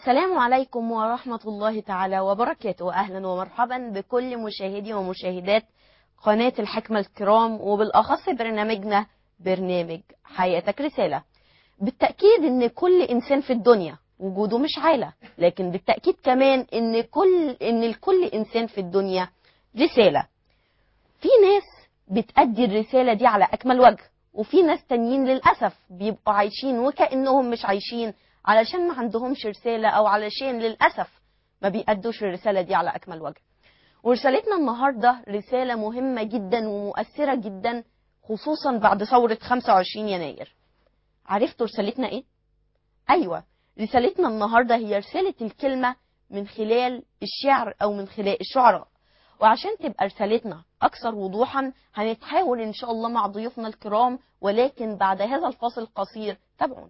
السلام عليكم ورحمة الله تعالى وبركاته أهلا ومرحبا بكل مشاهدي ومشاهدات قناة الحكمة الكرام وبالأخص برنامجنا برنامج حياتك رسالة بالتأكيد إن كل إنسان في الدنيا وجوده مش عالة لكن بالتأكيد كمان إن كل إن لكل إنسان في الدنيا رسالة في ناس بتأدي الرسالة دي على أكمل وجه وفي ناس تانيين للأسف بيبقوا عايشين وكأنهم مش عايشين علشان ما عندهمش رسالة أو علشان للأسف ما بيأدوش الرسالة دي على أكمل وجه ورسالتنا النهاردة رسالة مهمة جدا ومؤثرة جدا خصوصا بعد ثورة 25 يناير عرفتوا رسالتنا ايه؟ أيوة رسالتنا النهاردة هي رسالة الكلمة من خلال الشعر أو من خلال الشعراء وعشان تبقى رسالتنا أكثر وضوحا هنتحاول إن شاء الله مع ضيوفنا الكرام ولكن بعد هذا الفاصل القصير تابعونا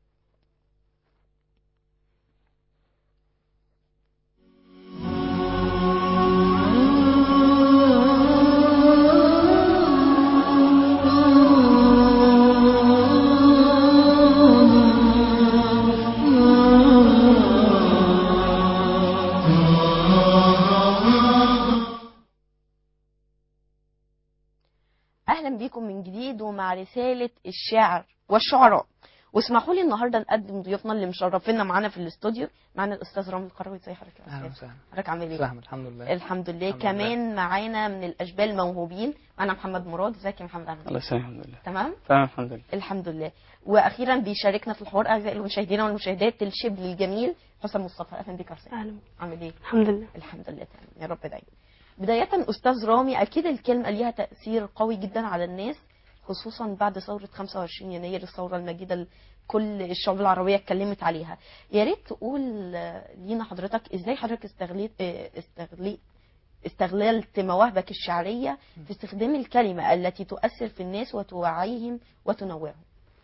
اهلا بيكم من جديد ومع رساله الشعر والشعراء واسمحوا لي النهارده نقدم ضيوفنا اللي مشرفينا معانا في الاستوديو معانا الاستاذ رامي القروي ازي حضرتك يا اهلا أستاذ؟ وسهلا حضرتك عامل ايه فاهم الحمد لله الحمد لله الحمد كمان معانا من الاشبال الموهوبين معانا محمد مراد ازيك يا محمد عامل الله ايه يسلمك الحمد لله تمام تمام الحمد لله الحمد لله واخيرا بيشاركنا في الحوار اعزائي المشاهدين والمشاهدات الشبل الجميل حسن مصطفى اهلا بك يا حسين اهلا عامل ايه الحمد لله الحمد لله تمام يا رب دايما بداية أستاذ رامي أكيد الكلمة ليها تأثير قوي جدا على الناس خصوصا بعد ثورة 25 يناير الثورة المجيدة اللي كل الشعوب العربية اتكلمت عليها يا ريت تقول آه، لينا حضرتك ازاي حضرتك استغليت آه، استغليت استغللت مواهبك الشعرية في استخدام الكلمة التي تؤثر في الناس وتوعيهم وتنوعهم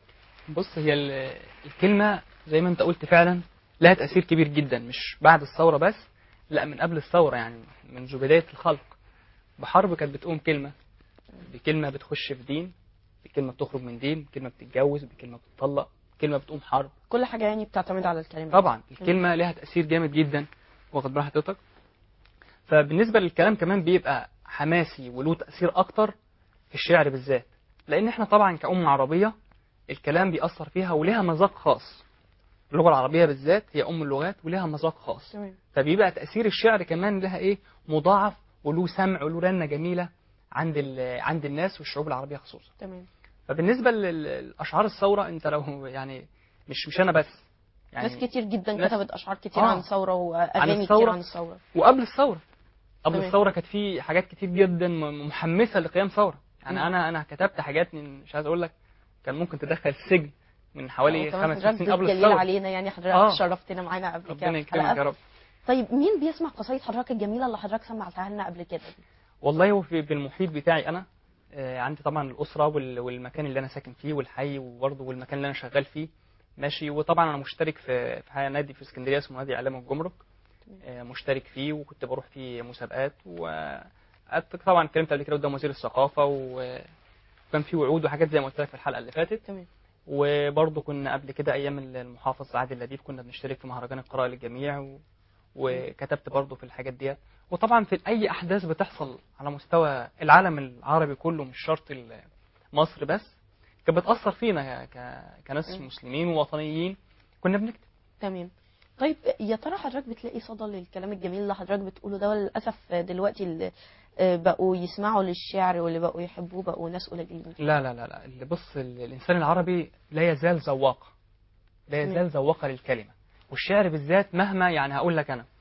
بص هي ال- الكلمة زي ما انت قلت فعلا لها تأثير كبير جدا مش بعد الثورة بس لا من قبل الثورة يعني منذ بداية الخلق بحرب كانت بتقوم كلمة بكلمة بتخش في دين بكلمة بتخرج من دين بكلمة بتتجوز بكلمة بتطلق بكلمة بتقوم حرب كل حاجة يعني بتعتمد على الكلمة طبعا الكلمة لها تأثير جامد جدا واخد بال حضرتك فبالنسبة للكلام كمان بيبقى حماسي وله تأثير أكتر في الشعر بالذات لأن احنا طبعا كأمة عربية الكلام بيأثر فيها ولها مذاق خاص اللغة العربية بالذات هي أم اللغات ولها مذاق خاص تمام فبيبقى تأثير الشعر كمان لها إيه مضاعف وله سمع وله رنة جميلة عند ال- عند الناس والشعوب العربية خصوصا تمام فبالنسبة للأشعار الثورة أنت لو يعني مش مش أنا بس يعني ناس كتير جدا ناس- كتبت أشعار كتير آه. عن ثورة وأغاني كتير الثورة. عن الثورة وقبل الثورة قبل تمام. الثورة كانت في حاجات كتير جدا م- محمسة لقيام ثورة يعني مم. أنا أنا كتبت حاجات من مش عايز أقول لك كان ممكن تدخل السجن من حوالي وكمان خمس حضرتك ست سنين قبل ضيف جليل الثورة علينا يعني حضرتك آه. شرفتنا معانا قبل كده ربنا في يكرمك حلقات. يا رب طيب مين بيسمع قصايد حضرتك الجميله اللي حضرتك سمعتها لنا قبل كده دي؟ والله هو في في المحيط بتاعي أنا آه، عندي طبعا الأسرة وال- والمكان اللي أنا ساكن فيه والحي وبرضه والمكان اللي أنا شغال فيه ماشي وطبعا أنا مشترك في في حاجة- نادي في اسكندرية اسمه نادي إعلام الجمرك آه، مشترك فيه وكنت بروح فيه مسابقات و طبعا اتكلمت قبل كده قدام وزير الثقافة وكان في وعود وحاجات زي ما قلت لك في الحلقة اللي فاتت تمام وبرضه كنا قبل كده ايام المحافظ عادل لبيب كنا بنشترك في مهرجان القراءه للجميع و... وكتبت برضه في الحاجات ديت وطبعا في اي احداث بتحصل على مستوى العالم العربي كله مش شرط ال- مصر بس كانت بتاثر فينا ك... كناس مم. مسلمين ووطنيين كنا بنكتب تمام طيب يا ترى حضرتك بتلاقي صدى للكلام الجميل اللي حضرتك بتقوله ده وللاسف دلوقتي اللي آه، بقوا يسمعوا للشعر واللي بقوا يحبوه بقوا ناس قليلين لا لا لا لا اللي بص ال- الانسان العربي لا يزال ذواقا لا يزال ذواقا للكلمه والشعر بالذات مهما يعني هقول لك انا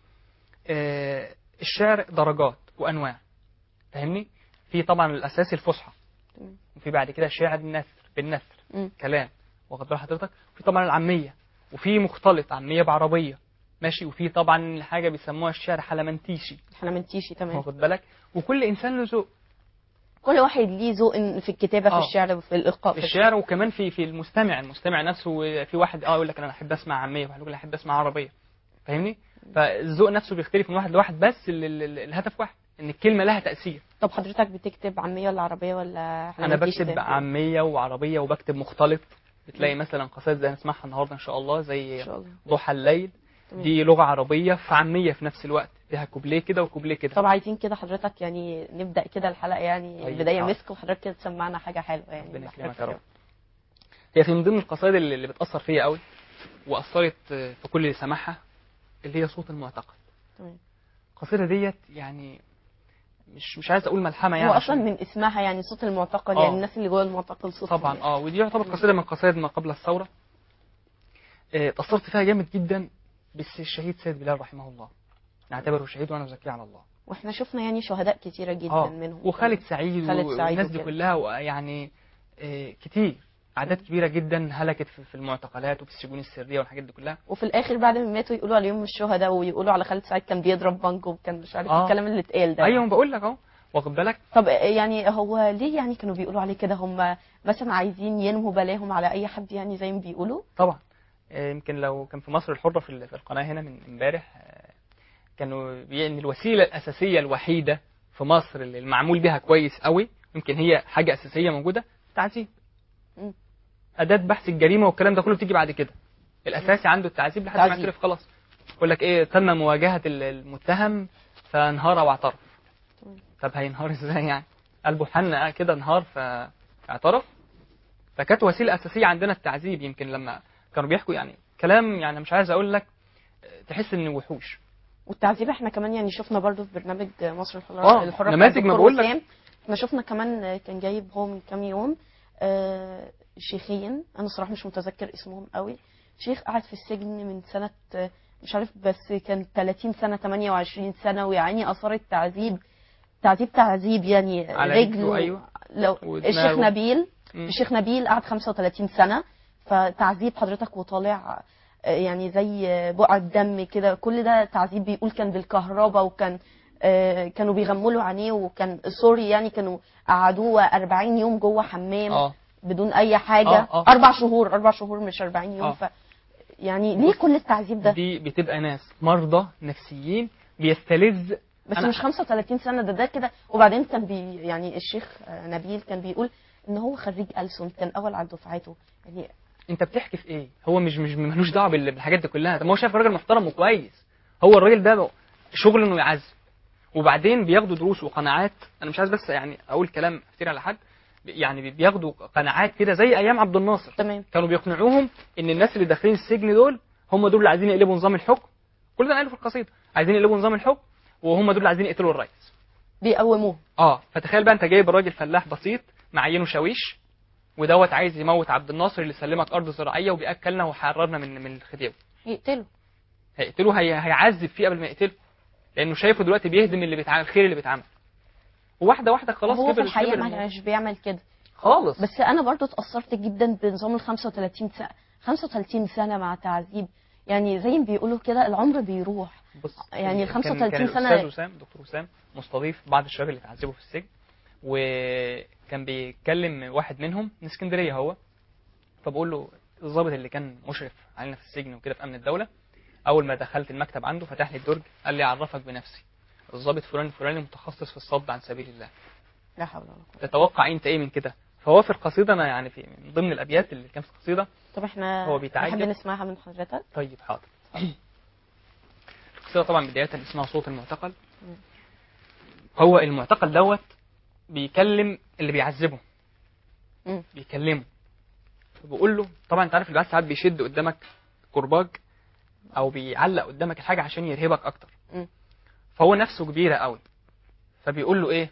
آه، الشعر درجات وانواع فاهمني في طبعا الاساسي الفصحى تمام. وفي بعد كده شعر النثر بالنثر مم. كلام واخد بال حضرتك وفي طبعا العاميه وفي مختلط عاميه بعربيه ماشي وفي طبعا حاجه بيسموها الشعر حلمنتيشي احنا منتيشي تمام واخد بالك وكل انسان له ذوق كل واحد ليه ذوق في الكتابه في آه. الشعر وفي الالقاء في الشعر وكمان في في المستمع المستمع نفسه في واحد اه يقول لك انا احب اسمع عاميه وواحد يقول انا احب اسمع عربيه فاهمني فالذوق نفسه بيختلف من واحد لواحد بس ال- ال- ال- الهدف واحد ان الكلمه لها تاثير طب حضرتك بتكتب عاميه ولا عربيه ولا إحنا انا منتيشي بكتب ده؟ عاميه وعربيه وبكتب مختلط بتلاقي مثلا قصائد زي هنسمعها النهارده ان شاء الله ان زي شاء الله ضحى الليل تمام. دي لغه عربيه في عاميه في نفس الوقت فيها كوبليه كده وكوبليه كده طب عايزين كده حضرتك يعني نبدا كده الحلقه يعني طيب، بدايه حاضر. مسك وحضرتك كده تسمعنا حاجه حلوه يعني ربنا بحب يكرمك يا كده. رب هي في من ضمن القصائد اللي اللي بتاثر فيا قوي واثرت في كل اللي سمعها اللي هي صوت المعتقل تمام. القصيده ديت يعني مش مش عايز اقول ملحمه يعني هو عشان- اصلا من اسمها يعني صوت المعتقل آه. يعني الناس اللي جوه المعتقل صوت طبعا اه ودي يعتبر قصيده من قصائد ما قبل الثوره آه، اتاثرت فيها جامد جدا بس الشهيد سيد بلال رحمه الله نعتبره شهيد وانا زكيه على الله واحنا شفنا يعني شهداء كتيره جدا اه منهم وخالد سعيد خالد و- سعيد والناس دي وكده. كلها يعني آه، كتير اعداد كبيره جدا هلكت في في المعتقلات وفي السجون السريه والحاجات دي كلها وفي الاخر بعد ما ماتوا يقولوا عليهم الشهداء ويقولوا على خالد سعيد كان بيضرب بنك وكان مش عارف آه. الكلام اللي اتقال ده ايوه بقول لك اهو واخد بالك طب يعني هو ليه يعني كانوا بيقولوا عليه كده هم مثلا عايزين ينموا بلاهم على اي حد يعني زي ما بيقولوا طبعا آه، يمكن لو كان في مصر الحرة في ال- في القناة هنا من امبارح آه، كانوا بي- ان الوسيلة الأساسية الوحيدة في مصر اللي المعمول بها كويس قوي يمكن هي حاجة أساسية موجودة التعذيب مم. أداة بحث الجريمة والكلام ده كله بتيجي بعد كده الأساسي عنده التعذيب لحد ما تعذيب. يعترف خلاص يقول لك إيه تم مواجهة ال- المتهم فانهار واعترف مم. طب هينهار ازاي يعني قلبه حن كده انهار فاعترف فكانت وسيله اساسيه عندنا التعذيب يمكن لما كانوا بيحكوا يعني كلام يعني مش عايز اقول لك تحس ان وحوش والتعذيب احنا كمان يعني شفنا برضو في برنامج مصر الحرة آه، الحرة بتاع نماذج ما الدكتور بقول لك. وسام. احنا شفنا كمان كان جايب هو من كام يوم آه، شيخين انا صراحة مش متذكر اسمهم قوي شيخ قعد في السجن من سنة آه، مش عارف بس كان 30 سنة 28 سنة ويعني اثار التعذيب تعذيب تعذيب يعني على رجله رجله، أيوة. لو ودماغه. الشيخ نبيل مم. الشيخ نبيل قعد 35 سنة فتعذيب حضرتك وطالع آه، يعني زي آه، بقع الدم كده كل ده تعذيب بيقول كان بالكهرباء وكان آه، كانوا بيغملوا عينيه وكان سوري يعني كانوا قعدوه 40 يوم جوه حمام اه بدون اي حاجه آه، آه. اربع شهور اربع شهور مش 40 يوم آه. ف يعني ليه كل التعذيب ده دي بتبقى ناس مرضى نفسيين بيستلذ بس أنا- مش 35 سنه ده ده كده وبعدين كان بي يعني الشيخ آه، نبيل كان بيقول ان هو خريج ألسن كان اول على دفعته يعني انت بتحكي في ايه هو مش مش ملوش دعوه بال- بالحاجات دي كلها طب ما هو شايف راجل محترم وكويس هو الراجل ده شغله انه يعذب وبعدين بياخدوا دروس وقناعات انا مش عايز بس يعني اقول كلام كتير على حد يعني بياخدوا قناعات كده زي ايام عبد الناصر تمام كانوا بيقنعوهم ان الناس اللي داخلين السجن دول هم دول اللي عايزين يقلبوا نظام الحكم كل ده قالوا في القصيده عايزين يقلبوا نظام الحكم وهم دول اللي عايزين يقتلوا الرئيس بيقوموه اه فتخيل بقى انت جايب راجل فلاح بسيط معينه شاويش ودوت عايز يموت عبد الناصر اللي سلمك ارض زراعيه وبياكلنا وحررنا من من الخديوي يقتله هيقتله هي... هيعذب فيه قبل ما يقتله لانه شايفه دلوقتي بيهدم اللي بيتعمل الخير اللي بيتعمل وواحده واحده خلاص هو في كبر الحقيقه كبر ما الموضوع. كانش بيعمل كده خالص بس انا برضو اتاثرت جدا بنظام ال 35 سنه 35 سنه مع تعذيب يعني زي ما بيقولوا كده العمر بيروح بص يعني ال كان- 35 كان سنة- الاستاذ وسام دكتور وسام مستضيف بعض الشباب اللي اتعذبوا في السجن وكان بيتكلم واحد منهم من اسكندريه هو فبقول له الضابط اللي كان مشرف علينا في السجن وكده في امن الدوله اول ما دخلت المكتب عنده فتح لي الدرج قال لي اعرفك بنفسي الضابط فلان الفلاني متخصص في الصد عن سبيل الله لا حول ولا قوه تتوقع انت ايه من كده فهو في القصيده انا يعني في من ضمن الابيات اللي كانت في القصيده طب احنا هو بيتعجب. نحب نسمعها من حضرتك طيب حاضر القصيدة طبعا بداية اسمها صوت المعتقل هو المعتقل دوت بيكلم اللي بيعذبه مم. بيكلمه بيقول له طبعا انت عارف الجهاز ساعات بيشد قدامك كرباج او بيعلق قدامك الحاجة عشان يرهبك اكتر مم. فهو نفسه كبيرة قوي فبيقول له ايه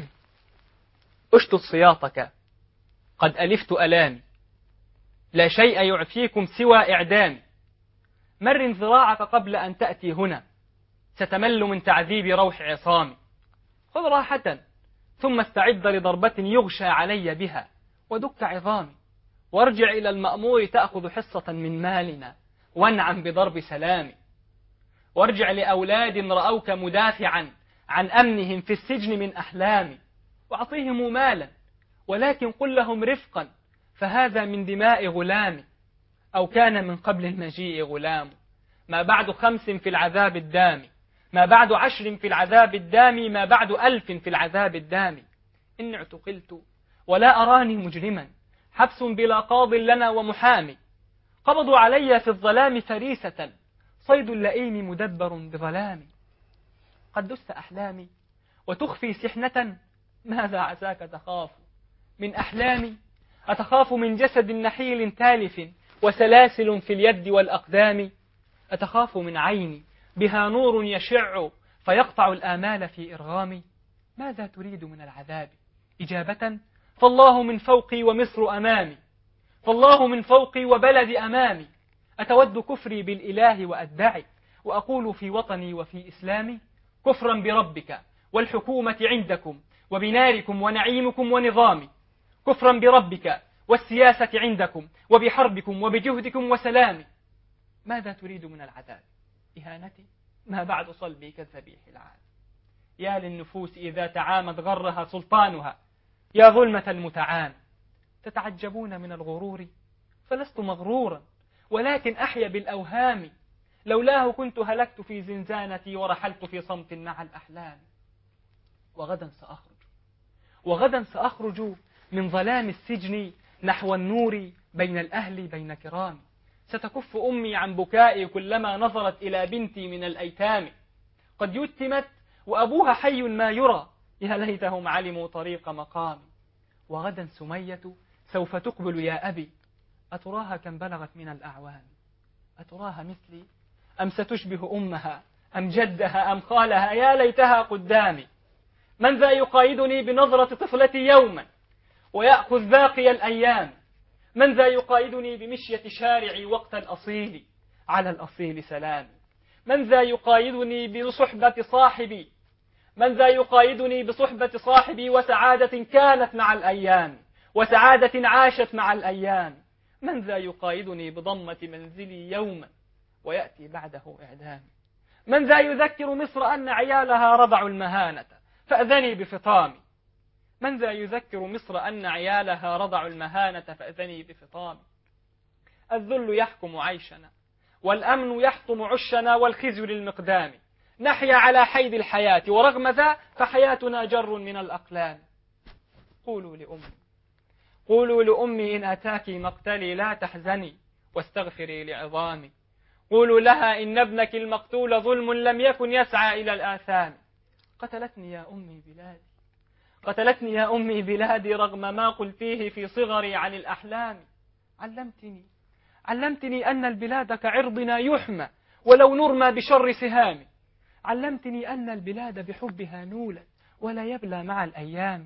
اشتت سياطك قد ألفت ألامي لا شيء يعفيكم سوى إعدامي مر ذراعك قبل أن تأتي هنا ستمل من تعذيب روح عصامي خذ راحة ثم استعد لضربة يغشى علي بها ودك عظامي وارجع إلى المأمور تأخذ حصة من مالنا وانعم بضرب سلامي وارجع لأولاد رأوك مدافعا عن أمنهم في السجن من أحلامي وأعطيهم مالا ولكن قل لهم رفقا فهذا من دماء غلامي أو كان من قبل المجيء غلام ما بعد خمس في العذاب الدامي ما بعد عشر في العذاب الدامي ما بعد ألف في العذاب الدامي إني اعتقلت ولا أراني مجرما حبس بلا قاض لنا ومحامي قبضوا علي في الظلام فريسة صيد اللئيم مدبر بظلام قد دست أحلامي وتخفي سحنة ماذا عساك تخاف من أحلامي أتخاف من جسد نحيل تالف وسلاسل في اليد والأقدام أتخاف من عيني بها نور يشع فيقطع الآمال في إرغامي ماذا تريد من العذاب إجابة فالله من فوقي ومصر أمامي فالله من فوقي وبلد أمامي أتود كفري بالإله وأتبعي وأقول في وطني وفي إسلامي كفرا بربك والحكومة عندكم وبناركم ونعيمكم ونظامي كفرا بربك والسياسة عندكم وبحربكم وبجهدكم وسلامي ماذا تريد من العذاب إهانتي ما بعد صلبي كالذبيح العاد يا للنفوس إذا تعامد غرها سلطانها يا ظلمة المتعان تتعجبون من الغرور فلست مغرورا ولكن أحيا بالأوهام لولاه كنت هلكت في زنزانتي ورحلت في صمت مع الأحلام وغدا سأخرج وغدا سأخرج من ظلام السجن نحو النور بين الأهل بين كرام ستكف أمي عن بكائي كلما نظرت إلى بنتي من الأيتام قد يتمت وأبوها حي ما يرى يا ليتهم علموا طريق مقامي وغدا سمية سوف تقبل يا أبي أتراها كم بلغت من الأعوام أتراها مثلي أم ستشبه أمها أم جدها أم خالها يا ليتها قدامي من ذا يقايدني بنظرة طفلتي يوما ويأخذ باقي الأيام من ذا يقايدني بمشية شارعي وقت الأصيل على الأصيل سلامي من ذا يقايدني بصحبة صاحبي من ذا يقايدني بصحبة صاحبي وسعادة كانت مع الأيام وسعادة عاشت مع الأيام من ذا يقايدني بضمة منزلي يوما ويأتي بعده إعدام من ذا يذكر مصر أن عيالها رضعوا المهانة فأذني بفطامي من ذا يذكر مصر أن عيالها رضعوا المهانة فأذني بفطامي الذل يحكم عيشنا والأمن يحطم عشنا والخزي للمقدام نحيا على حيد الحياة ورغم ذا فحياتنا جر من الأقلام قولوا لأمي قولوا لأمي إن أتاك مقتلي لا تحزني واستغفري لعظامي قولوا لها إن ابنك المقتول ظلم لم يكن يسعى إلى الآثام قتلتني يا أمي بلادي قتلتني يا أمي بلادي رغم ما قلتيه في صغري عن الأحلام علمتني علمتني أن البلاد كعرضنا يحمى ولو نرمى بشر سهام علمتني أن البلاد بحبها نولت ولا يبلى مع الأيام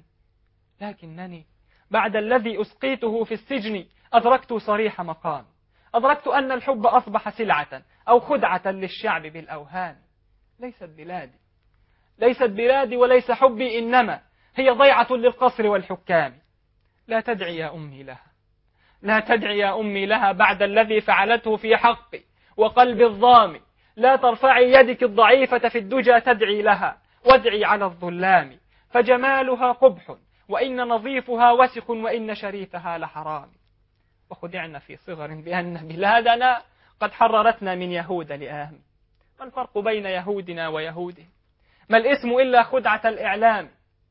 لكنني بعد الذي أسقيته في السجن أدركت صريح مقام أدركت أن الحب أصبح سلعة أو خدعة للشعب بالأوهام ليست بلادي ليست بلادي وليس حبي إنما هي ضيعة للقصر والحكام لا تدعي يا أمي لها لا تدعي يا أمي لها بعد الذي فعلته في حقي وقلب الظام لا ترفعي يدك الضعيفة في الدجى تدعي لها وادعي على الظلام فجمالها قبح وإن نظيفها وسخ وإن شريفها لحرام وخدعنا في صغر بأن بلادنا قد حررتنا من يهود لآهم ما الفرق بين يهودنا ويهودهم ما الاسم إلا خدعة الإعلام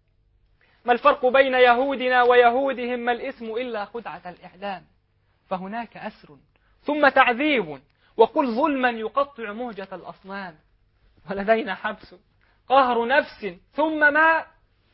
ما الفرق بين يهودنا ويهودهم ما الاسم إلا خدعة الإعلام فهناك أسر ثم تعذيب وقل ظلما يقطع موجة الأصنام ولدينا حبس قهر نفس ثم ما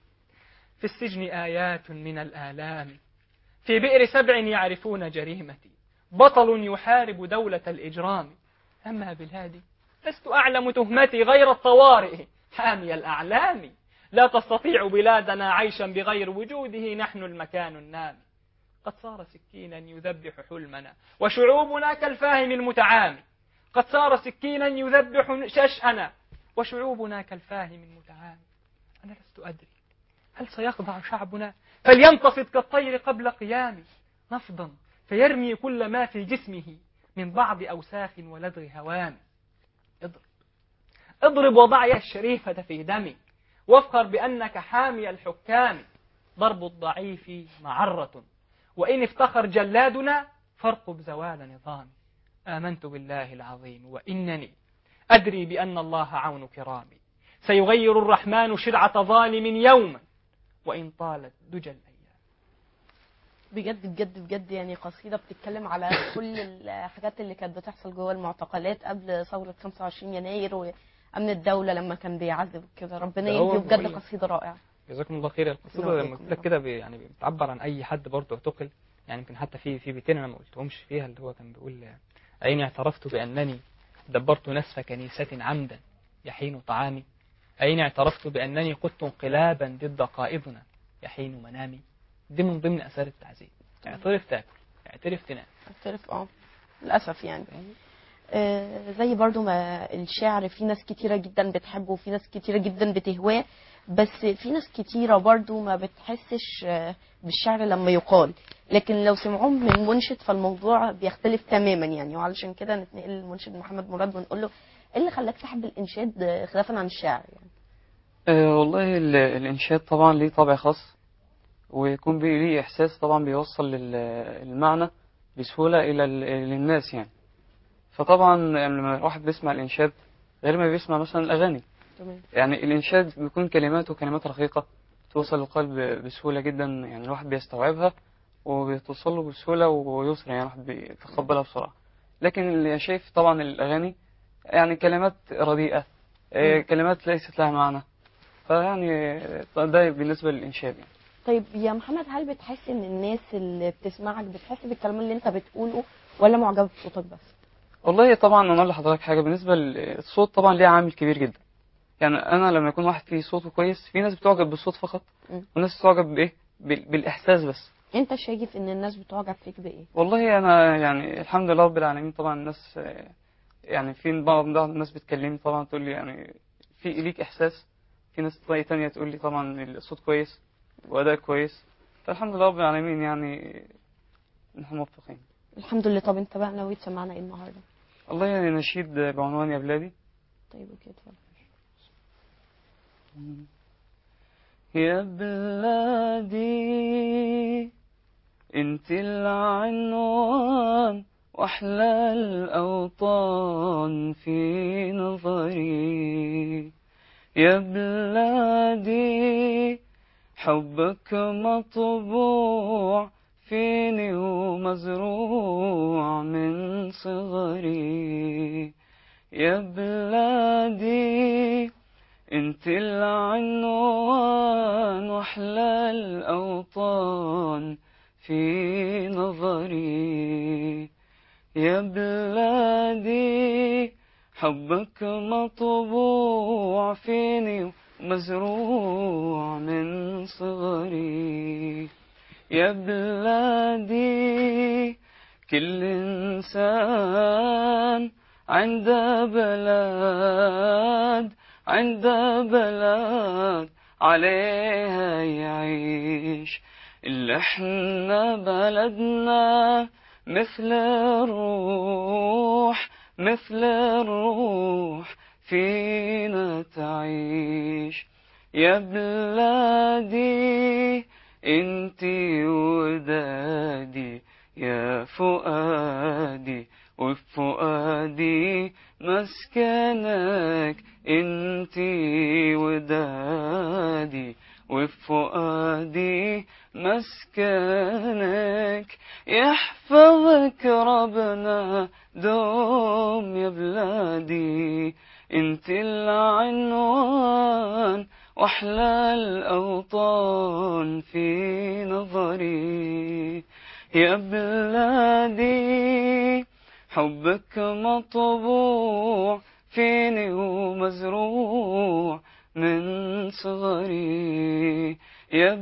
في السجن آيات من الآلام في بئر سبع يعرفون جريمتي بطل يحارب دولة الإجرام أما بلادي لست أعلم تهمتي غير الطوارئ حامي الأعلام لا تستطيع بلادنا عيشا بغير وجوده نحن المكان النامي قد صار سكينا يذبح حلمنا وشعوبنا كالفاهم المتعامي قد صار سكينا يذبح ششأنا وشعوبنا كالفاهم المتعامي أنا لست أدري هل سيخضع شعبنا فلينتفض كالطير قبل قيامه نفضا فيرمي كل ما في جسمه من بعض أوساخ ولدغ هوام اضرب اضرب وضع الشريفة في دمك وافخر بأنك حامي الحكام ضرب الضعيف معرة وإن افتخر جلادنا فارقب زوال نظام آمنت بالله العظيم وإنني أدري بأن الله عون كرامي سيغير الرحمن شرعة ظالم يوما وإن طالت دجى الأيام بجد بجد بجد يعني قصيدة بتتكلم على كل الحاجات اللي كانت بتحصل جوه المعتقلات قبل ثورة 25 يناير وأمن الدولة لما كان بيعذب كده ربنا ده هو يهدي بجد بقول لك. قصيدة رائعة جزاكم الله خير القصيده الله لما يكرمك. قلت لك كده بي- يعني بتعبر عن اي حد برضه اعتقل يعني يمكن حتى في في بيتين انا ما قلتهمش فيها اللي هو كان بيقول عيني اعترفت بانني دبرت نسف كنيسه عمدا يحين طعامي عيني اعترفت بانني قدت انقلابا ضد قائدنا يحين منامي دي من ضمن اثار التعذيب اعترف تاكل اعترف تنام اعترف اه للأسف يعني آه، زي برضو ما الشعر في ناس كتيرة جدا بتحبه وفي ناس كتيرة جدا بتهواه بس في ناس كتيرة برضو ما بتحسش آه، بالشعر لما يقال لكن لو سمعوه من منشد فالموضوع بيختلف تماما يعني وعلشان كده نتنقل للمنشد محمد مراد ونقول له ايه اللي خلاك تحب الانشاد آه، خلافا عن الشعر يعني أه والله ال- الإنشاد طبعا ليه طابع خاص ويكون بي- ليه إحساس طبعا بيوصل لل- المعنى بسهولة إلى ال- للناس يعني فطبعا يعني لما الواحد بيسمع الإنشاد غير ما بيسمع مثلا الأغاني تمام يعني الإنشاد بيكون كلماته كلمات رقيقة توصل للقلب بسهولة جدا يعني الواحد بيستوعبها وبتوصل له بسهولة ويسر يعني الواحد بيتقبلها بسرعة لكن اللي شايف طبعا الأغاني يعني كلمات رديئة آه، مم. كلمات ليست لها معنى فيعني ده بالنسبة للإنشاد يعني. طيب يا محمد هل بتحس ان الناس اللي بتسمعك بتحس بالكلام اللي انت بتقوله ولا معجبة بصوتك بس والله طبعا انا اقول لحضرتك حاجه بالنسبه للصوت طبعا ليه عامل كبير جدا يعني انا لما يكون واحد فيه صوته كويس في ناس بتعجب بالصوت فقط مم. وناس بتعجب بايه بال- بالاحساس بس انت شايف ان الناس بتعجب فيك بايه والله انا يعني الحمد لله رب العالمين طبعا الناس آه، يعني في بعض بعض الناس بتكلمني طبعا تقول لي يعني في ليك احساس في ناس طي- تانية تقول لي طبعا الصوت كويس واداء كويس فالحمد لله رب العالمين يعني نحن موفقين الحمد لله طب انت بقى ناوي تسمعنا ايه النهارده والله يعني نشيد بعنوان يا بلادي طيب اوكي اتفضل يا بلادي انت العنوان واحلى الاوطان في نظري يا بلادي حبك مطبوع فيني ومزروع من صغري يا بلادي انت العنوان واحلى الاوطان في نظري يا بلادي حبك مطبوع فيني ومزروع من صغري يا بلادي كل إنسان عند بلاد عند بلاد عليها يعيش اللي احنا بلدنا مثل الروح مثل الروح فينا تعيش يا بلادي انتي ودادي يا فؤادي وفي فؤادي مسكنك انتي ودادي وفي فؤادي مسكنك يحفظك ربنا دوم يا بلادي انت العنوان واحلى الاوطان في نظري يا بلادي حبك مطبوع فيني ومزروع من صغري يا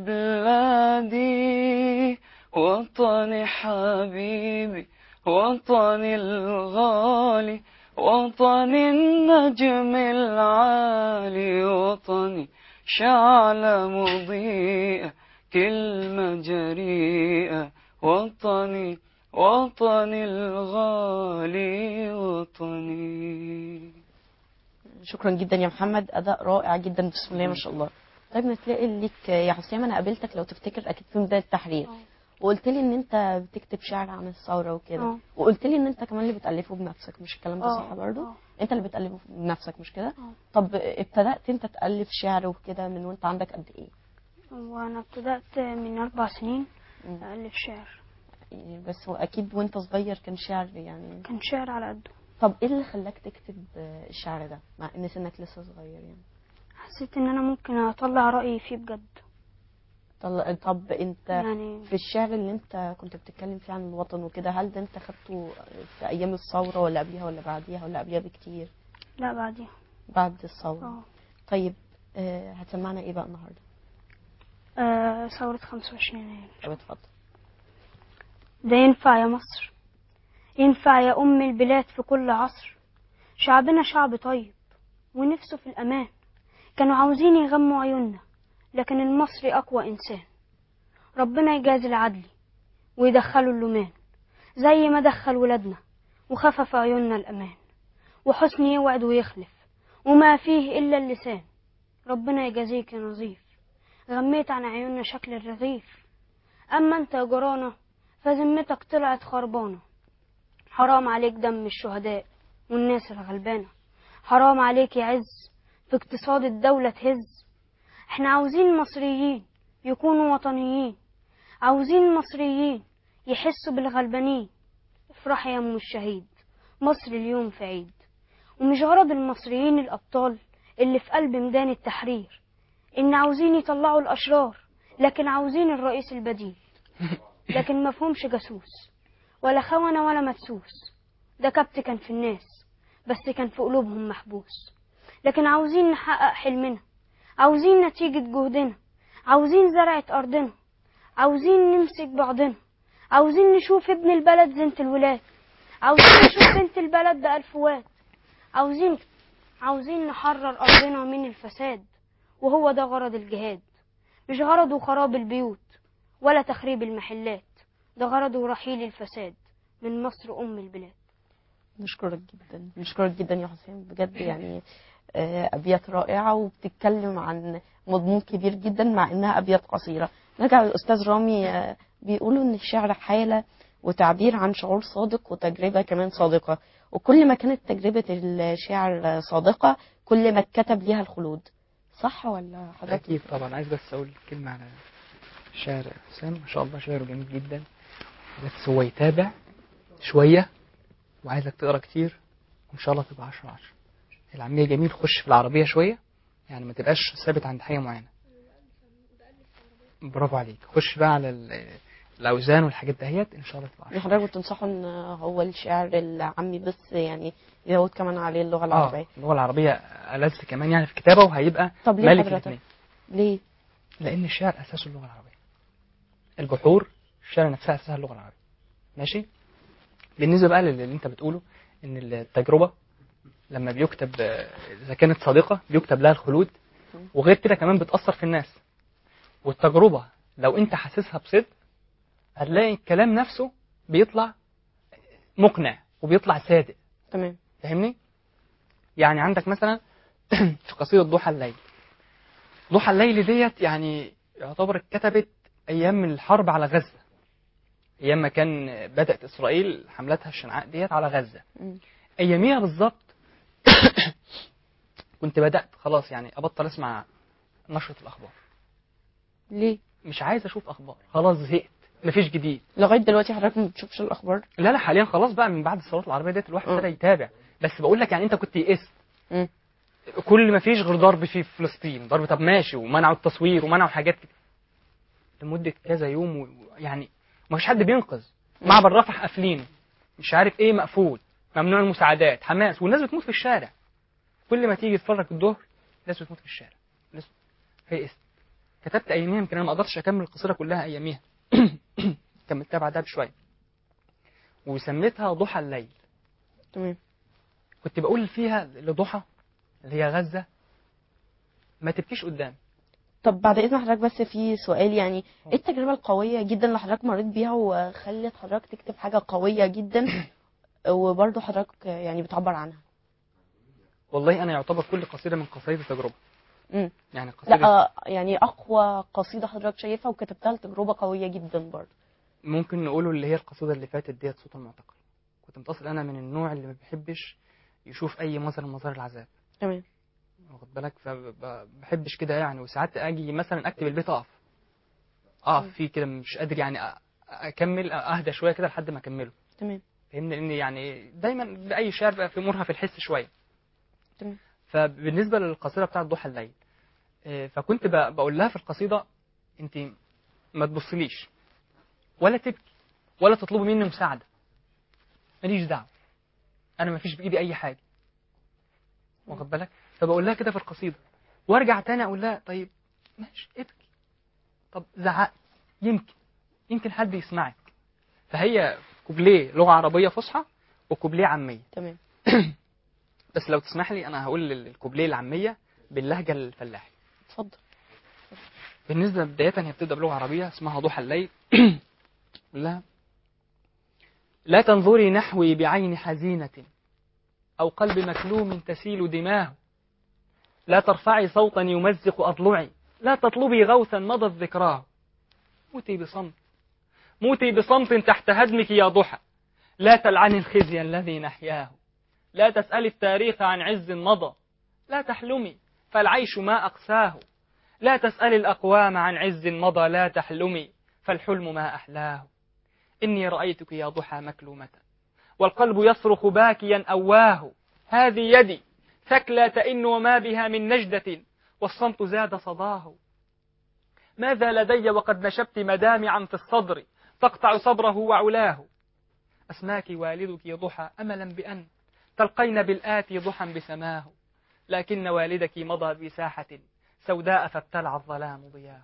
بلادي وطني حبيبي وطني الغالي وطني النجم العالي وطني شعلة مضيئة كلمة جريئة وطني وطني الغالي وطني شكرا جدا يا محمد اداء رائع جدا بسم الله ما شاء الله طيب نتلاقي ليك يا حسام انا قابلتك لو تفتكر اكيد في بدايه التحرير وقلت لي ان انت بتكتب شعر عن الثوره وكده اه. وقلت لي ان انت كمان اللي بتالفه بنفسك مش الكلام ده اه. صح برضو اه. انت اللي بتالفه بنفسك مش كده اه. طب ابتدات انت تالف شعر وكده من وانت عندك قد ايه وانا ابتدأت من اربع سنين مم. ألف شعر يعني بس هو اكيد وانت صغير كان شعر يعني كان شعر على قده طب ايه اللي خلاك تكتب آه، الشعر ده مع ان سنك لسه صغير يعني حسيت إن أنا ممكن أطلع رأيي فيه بجد طل- طب انت يعني في الشعر اللي انت كنت بتتكلم فيه عن الوطن وكده هل ده انت خدته في ايام الثوره ولا قبلها ولا بعديها ولا قبلها بكتير لا بعديها بعد الثوره اه طيب آه، هتسمعنا ايه بقى النهارده آه، ثورة 25 يناير طب اتفضل ده ينفع يا مصر ينفع يا أم البلاد في كل عصر شعبنا شعب طيب ونفسه في الأمان كانوا عاوزين يغموا عيوننا لكن المصري أقوى إنسان ربنا يجازي العدل ويدخلوا اللومان زي ما دخل ولادنا وخفف عيوننا الأمان وحسن يوعد ويخلف وما فيه إلا اللسان ربنا يجازيك يا نظيف غميت عن عيوننا شكل الرغيف أما أنت يا جرانا فذمتك طلعت خربانة حرام عليك دم الشهداء والناس الغلبانة حرام عليك يا عز في اقتصاد الدولة تهز احنا عاوزين مصريين يكونوا وطنيين عاوزين مصريين يحسوا بالغلبانين افرح يا ام الشهيد مصر اليوم في عيد ومش غرض المصريين الأبطال اللي في قلب ميدان التحرير إن عاوزين يطلعوا الأشرار لكن عاوزين الرئيس البديل لكن مفهومش جاسوس ولا خونة ولا مدسوس ده كبت كان في الناس بس كان في قلوبهم محبوس لكن عاوزين نحقق حلمنا عاوزين نتيجة جهدنا عاوزين زرعة أرضنا عاوزين نمسك بعضنا عاوزين نشوف ابن البلد زينة الولاد عاوزين نشوف بنت البلد بألف واد عاوزين عاوزين نحرر أرضنا من الفساد وهو ده غرض الجهاد مش غرضه خراب البيوت ولا تخريب المحلات ده غرضه رحيل الفساد من مصر أم البلاد نشكرك جدا نشكرك جدا يا حسين بجد يعني آه، ابيات رائعه وبتتكلم عن مضمون كبير جدا مع انها ابيات قصيره نرجع للاستاذ رامي آه، بيقولوا ان الشعر حاله وتعبير عن شعور صادق وتجربه كمان صادقه وكل ما كانت تجربه الشعر صادقه كل ما اتكتب ليها الخلود صح ولا حضرتك اكيد طبعا عايز بس اقول كلمه على شعر حسام ما شاء الله شعره جميل جدا بس هو يتابع شويه وعايزك تقرا كتير وان شاء الله تبقى 10 10 العاميه جميل خش في العربيه شويه يعني ما تبقاش ثابت عند حاجه معينه برافو عليك خش بقى على ال- الاوزان والحاجات دهيت ان شاء الله تبقى 10 حضرتك بتنصحوا ان هو الشعر العامي بس يعني يزود كمان عليه اللغه اه العربيه اللغه العربيه ألذ كمان يعني في الكتابه وهيبقى طب ليه ملك حضرتك؟ الاثنين ليه لان الشعر اساسه اللغه العربيه البحور الشعر نفسها اساسها اللغه العربيه ماشي بالنسبه بقى للي انت بتقوله ان التجربه لما بيكتب آه، اذا كانت صادقه بيكتب لها الخلود وغير كده كمان بتاثر في الناس والتجربه لو انت حاسسها بصدق هتلاقي الكلام نفسه بيطلع مقنع وبيطلع صادق تمام فاهمني يعني عندك مثلا في قصيدة ضحى الليل ضحى الليل ديت يعني يعتبر اتكتبت أيام الحرب على غزة أيام ما كان بدأت إسرائيل حملتها الشنعاء ديت على غزة مم. أياميها بالظبط كنت بدأت خلاص يعني أبطل أسمع نشرة الأخبار ليه مش عايز أشوف أخبار خلاص زهقت مفيش جديد لغايه دلوقتي حضرتك ما بتشوفش الاخبار لا لا حاليا خلاص بقى من بعد الثورات العربية ديت الواحد م. ابتدى يتابع بس بقول لك يعني أنت كنت يئست مم. كل ما فيش غير ضرب في فلسطين ضرب طب ماشي ومنعوا التصوير ومنعوا حاجات كده لمدة كذا يوم و- يعني ما فيش حد بينقذ معبر رفح قافلين مش عارف ايه مقفول ممنوع المساعدات حماس والناس بتموت في الشارع كل ما تيجي تتفرج الظهر الناس بتموت في الشارع الناس هيئست كتبت اياميها يمكن انا ما قدرتش اكمل القصيده كلها اياميها كملتها بعدها بشويه وسميتها ضحى الليل تمام كنت بقول فيها لضحى اللي هي غزه ما تبكيش قدام طب بعد اذن حضرتك بس في سؤال يعني ايه التجربه القويه جدا اللي حضرتك مريت بيها وخلت حضرتك تكتب حاجه قويه جدا وبرضه حضرتك يعني بتعبر عنها والله انا يعتبر كل قصيده من قصايد تجربه مم. يعني قصيده لا يعني اقوى قصيده حضرتك شايفها وكتبتها لتجربه قويه جدا برضه ممكن نقوله اللي هي القصيده اللي فاتت ديت صوت المعتقل كنت متصل انا من النوع اللي ما بيحبش يشوف اي مظهر من مظاهر العذاب تمام واخد بالك فما بحبش كده يعني وساعات اجي مثلا اكتب البيت اقف اه في كده مش قادر يعني أ- اكمل اهدى شويه كده لحد ما اكمله تمام فاهمني لان يعني دايما باي شعر بقى في امورها في الحس شويه تمام. فبالنسبه للقصيده بتاعت ضحى الليل آه، فكنت ب- بقول لها في القصيده انت ما تبصليش ولا تبكي ولا تطلبي مني مساعده ماليش دعوه انا ما فيش بايدي اي حاجه واخد بالك فبقول لها كده في القصيده وارجع تاني اقول لها طيب ماشي ابكي طب زعق يمكن يمكن حد يسمعك فهي كوبليه لغه عربيه فصحى وكوبليه عاميه تمام بس لو تسمح لي انا هقول ال- الكوبليه العاميه باللهجه الفلاحي اتفضل بالنسبه بدايه هي بتبدا بلغه عربيه اسمها ضحى الليل لا لا تنظري نحوي بعين حزينه او قلب مكلوم تسيل دماه لا ترفعي صوتا يمزق اضلعي لا تطلبي غوثا مضت ذكراه موتي بصمت موتي بصمت تحت هدمك يا ضحى لا تلعني الخزي الذي نحياه لا تسألي التاريخ عن عز مضى لا تحلمي فالعيش ما أقساه لا تسألي الأقوام عن عز مضى لا تحلمي فالحلم ما أحلاه إني رأيتك يا ضحى مكلومة والقلب يصرخ باكيا أواه هذه يدي ثكلى تئن وما بها من نجدة والصمت زاد صداه ماذا لدي وقد نشبت مدامعا في الصدر تقطع صبره وعلاه أسماك والدك ضحى أملا بأن تلقين بالآتي ضحى بسماه لكن والدك مضى بساحة سوداء فابتلع الظلام ضياه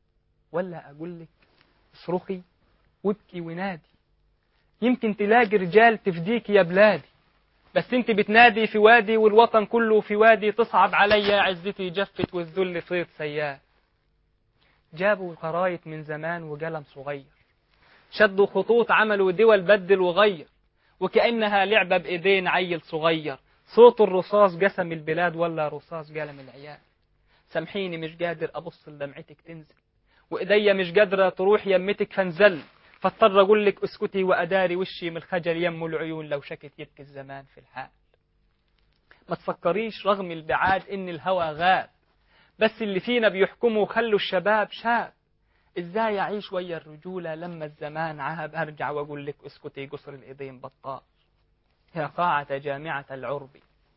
ولا أقول لك اصرخي وابكي ونادي يمكن تلاقي رجال تفديك يا بلادي بس انت بتنادي في وادي والوطن كله في وادي تصعب عليا عزتي جفت والذل صيد سياه جابوا خرايط من زمان وقلم صغير شدوا خطوط عملوا دول بدل وغير وكأنها لعبة بإيدين عيل صغير صوت الرصاص قسم البلاد ولا رصاص قلم العيال سامحيني مش قادر أبص لدمعتك تنزل وإيديا مش قادرة تروح يمتك فانزل فاضطر أقول لك اسكتي وأداري وشي من الخجل يم العيون لو شكت يبكي الزمان في الحال ما تفكريش رغم البعاد إن الهوى غاب بس اللي فينا بيحكموا خلوا الشباب شاب ازاي اعيش ويا الرجولة لما الزمان عهب ارجع واقول لك اسكتي قصر الايدين بطال يا قاعة جامعة العرب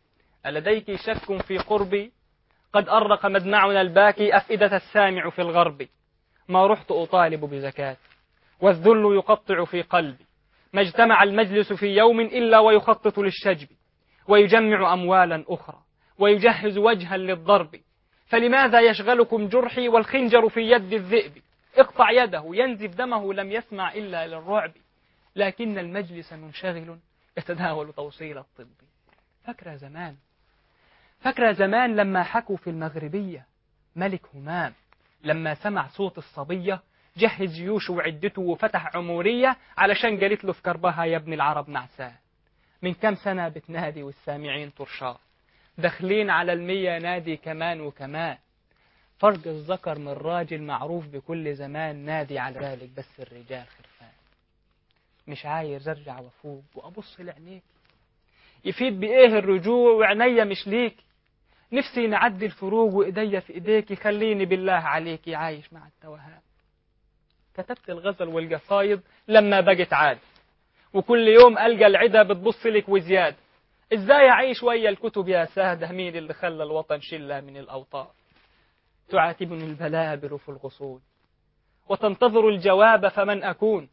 ألديك شك في قربي قد أرق مدمعنا الباكي أفئدة السامع في الغرب ما رحت أطالب بزكاة والذل يقطع في قلبي ما اجتمع المجلس في يوم إلا ويخطط للشجب ويجمع أموالا أخرى ويجهز وجها للضرب فلماذا يشغلكم جرحي والخنجر في يد الذئب اقطع يده ينزف دمه لم يسمع إلا للرعب لكن المجلس منشغل يتناول توصيل الطب فاكرة زمان فاكرة زمان لما حكوا في المغربية ملك همام لما سمع صوت الصبية جهز جيوشه وعدته وفتح عمورية علشان قالت له في كربها يا ابن العرب نعسان من كم سنة بتنادي والسامعين طرشاه داخلين على المية نادي كمان وكمان فرق الذكر من الراجل معروف بكل زمان نادي على ذلك بس الرجال خرفان مش عايز ارجع وافوق وابص لعينيك يفيد بايه الرجوع وعينيا مش ليك نفسي نعدي الفروق وايديا في ايديك خليني بالله عليك عايش مع التوهان كتبت الغزل والقصايد لما بقت عاد وكل يوم ألقى العدا بتبص لك وزيادة ازاي اعيش ويا الكتب يا سادة مين اللي خلى الوطن شلة من الاوطان تعاتبني البلابر في الغصون وتنتظر الجواب فمن اكون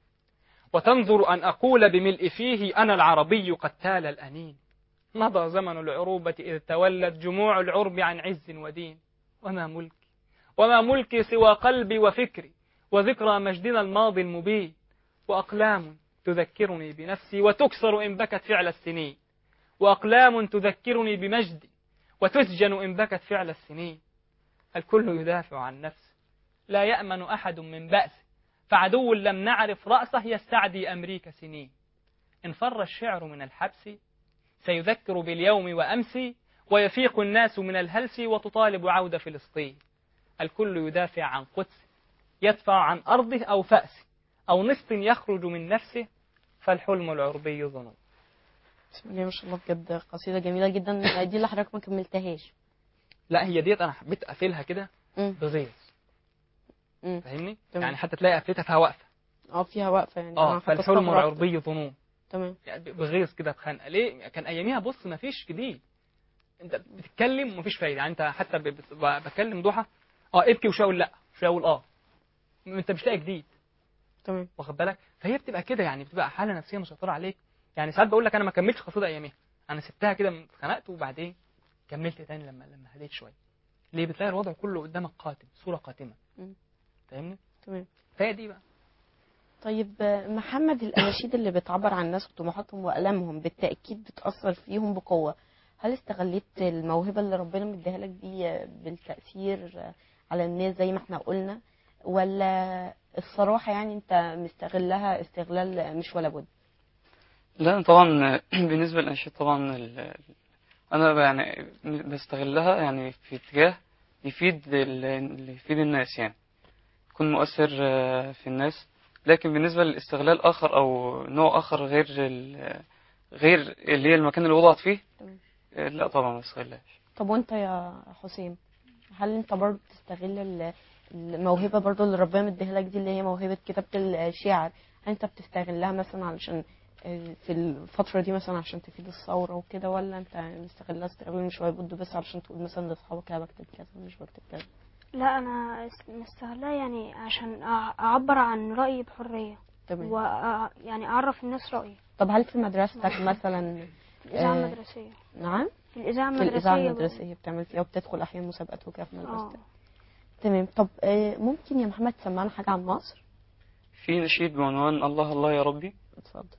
وتنظر ان اقول بملء فيه انا العربي قد تال الانين مضى زمن العروبة إذ تولت جموع العرب عن عز ودين وما ملكي وما ملكي سوى قلبي وفكري وذكرى مجدنا الماضي المبين وأقلام تذكرني بنفسي وتكسر إن بكت فعل السنين وأقلام تذكرني بمجدي وتسجن إن بكت فعل السنين الكل يدافع عن نفسه لا يأمن أحد من بأسه فعدو لم نعرف رأسه يستعدي أمريك سنين إن فر الشعر من الحبس سيذكر باليوم وأمسي ويفيق الناس من الهلس وتطالب عودة فلسطين الكل يدافع عن قدسه يدفع عن أرضه أو فأسه أو نصف يخرج من نفسه فالحلم العربي ظنون بسم الله ما شاء الله بجد قصيدة جميلة جدا دي اللي حضرتك ما كملتهاش لا هي ديت أنا حبيت أقفلها كده مم. بغيظ مم. فاهمني تمام. يعني حتى تلاقي قفلتها فيها وقفه اه فيها وقفه يعني اه أنا حتى فالحلم استغربت. العربي ظنون تمام يعني بغيظ كده بخنقه ليه كان اياميها بص ما فيش جديد انت بتتكلم ومفيش فايده يعني انت حتى ب- بت- ب- بكلم ضحى اه ابكي وشويه اقول لا شويه اقول اه انت مش لاقي جديد تمام واخد بالك فهي بتبقى كده يعني بتبقى حاله نفسيه مسيطره عليك يعني ساعات بقول لك انا ما كملتش قصيده اياميها انا سبتها كده اتخنقت وبعدين كملت تاني لما لما هديت شويه ليه بتلاقي الوضع كله قدامك قاتم صوره قاتمه مم. فاهمني تمام فهي دي بقى طيب آه، محمد الاناشيد اللي بتعبر عن الناس وطموحاتهم والامهم بالتاكيد بتاثر فيهم بقوه هل استغليت الموهبه اللي ربنا مديها لك دي آه، بالتاثير آه، على الناس زي ما احنا قلنا ولا الصراحه يعني انت مستغلها استغلال مش ولا بد لا طبعا بالنسبة للأنشطة طبعا ال- أنا يعني بستغلها يعني في اتجاه يفيد ال- اللي يفيد الناس يعني يكون مؤثر آه، في الناس لكن بالنسبة للاستغلال آخر أو نوع آخر غير ال- غير اللي هي المكان اللي وضعت فيه تمام. آه، لا طبعا ما بستغلهاش طب وانت يا حسين هل انت برضه بتستغل ال- الموهبه برضه اللي ربنا مديها لك دي اللي هي موهبه كتابه الشعر هل انت بتستغلها مثلا علشان آه، في الفتره دي مثلا عشان تفيد الثوره وكده ولا انت مستغلها استغلال مش بده بس علشان تقول مثلا لاصحابك انا بكتب كذا مش بكتب كذا لا انا است- مستغلاه يعني عشان أع- اعبر عن رايي بحريه تمام و يعني اعرف الناس رايي طب هل في مدرستك مثلا في الاذاعه آه، المدرسيه نعم في الاذاعه في المدرسيه الاذاعه بقول. المدرسيه بتعمل فيها وبتدخل احيانا مسابقات وكده في اه مدرستك تمام طب آه، ممكن يا محمد تسمعنا حاجه عن مصر في نشيد بعنوان الله الله يا ربي اتفضل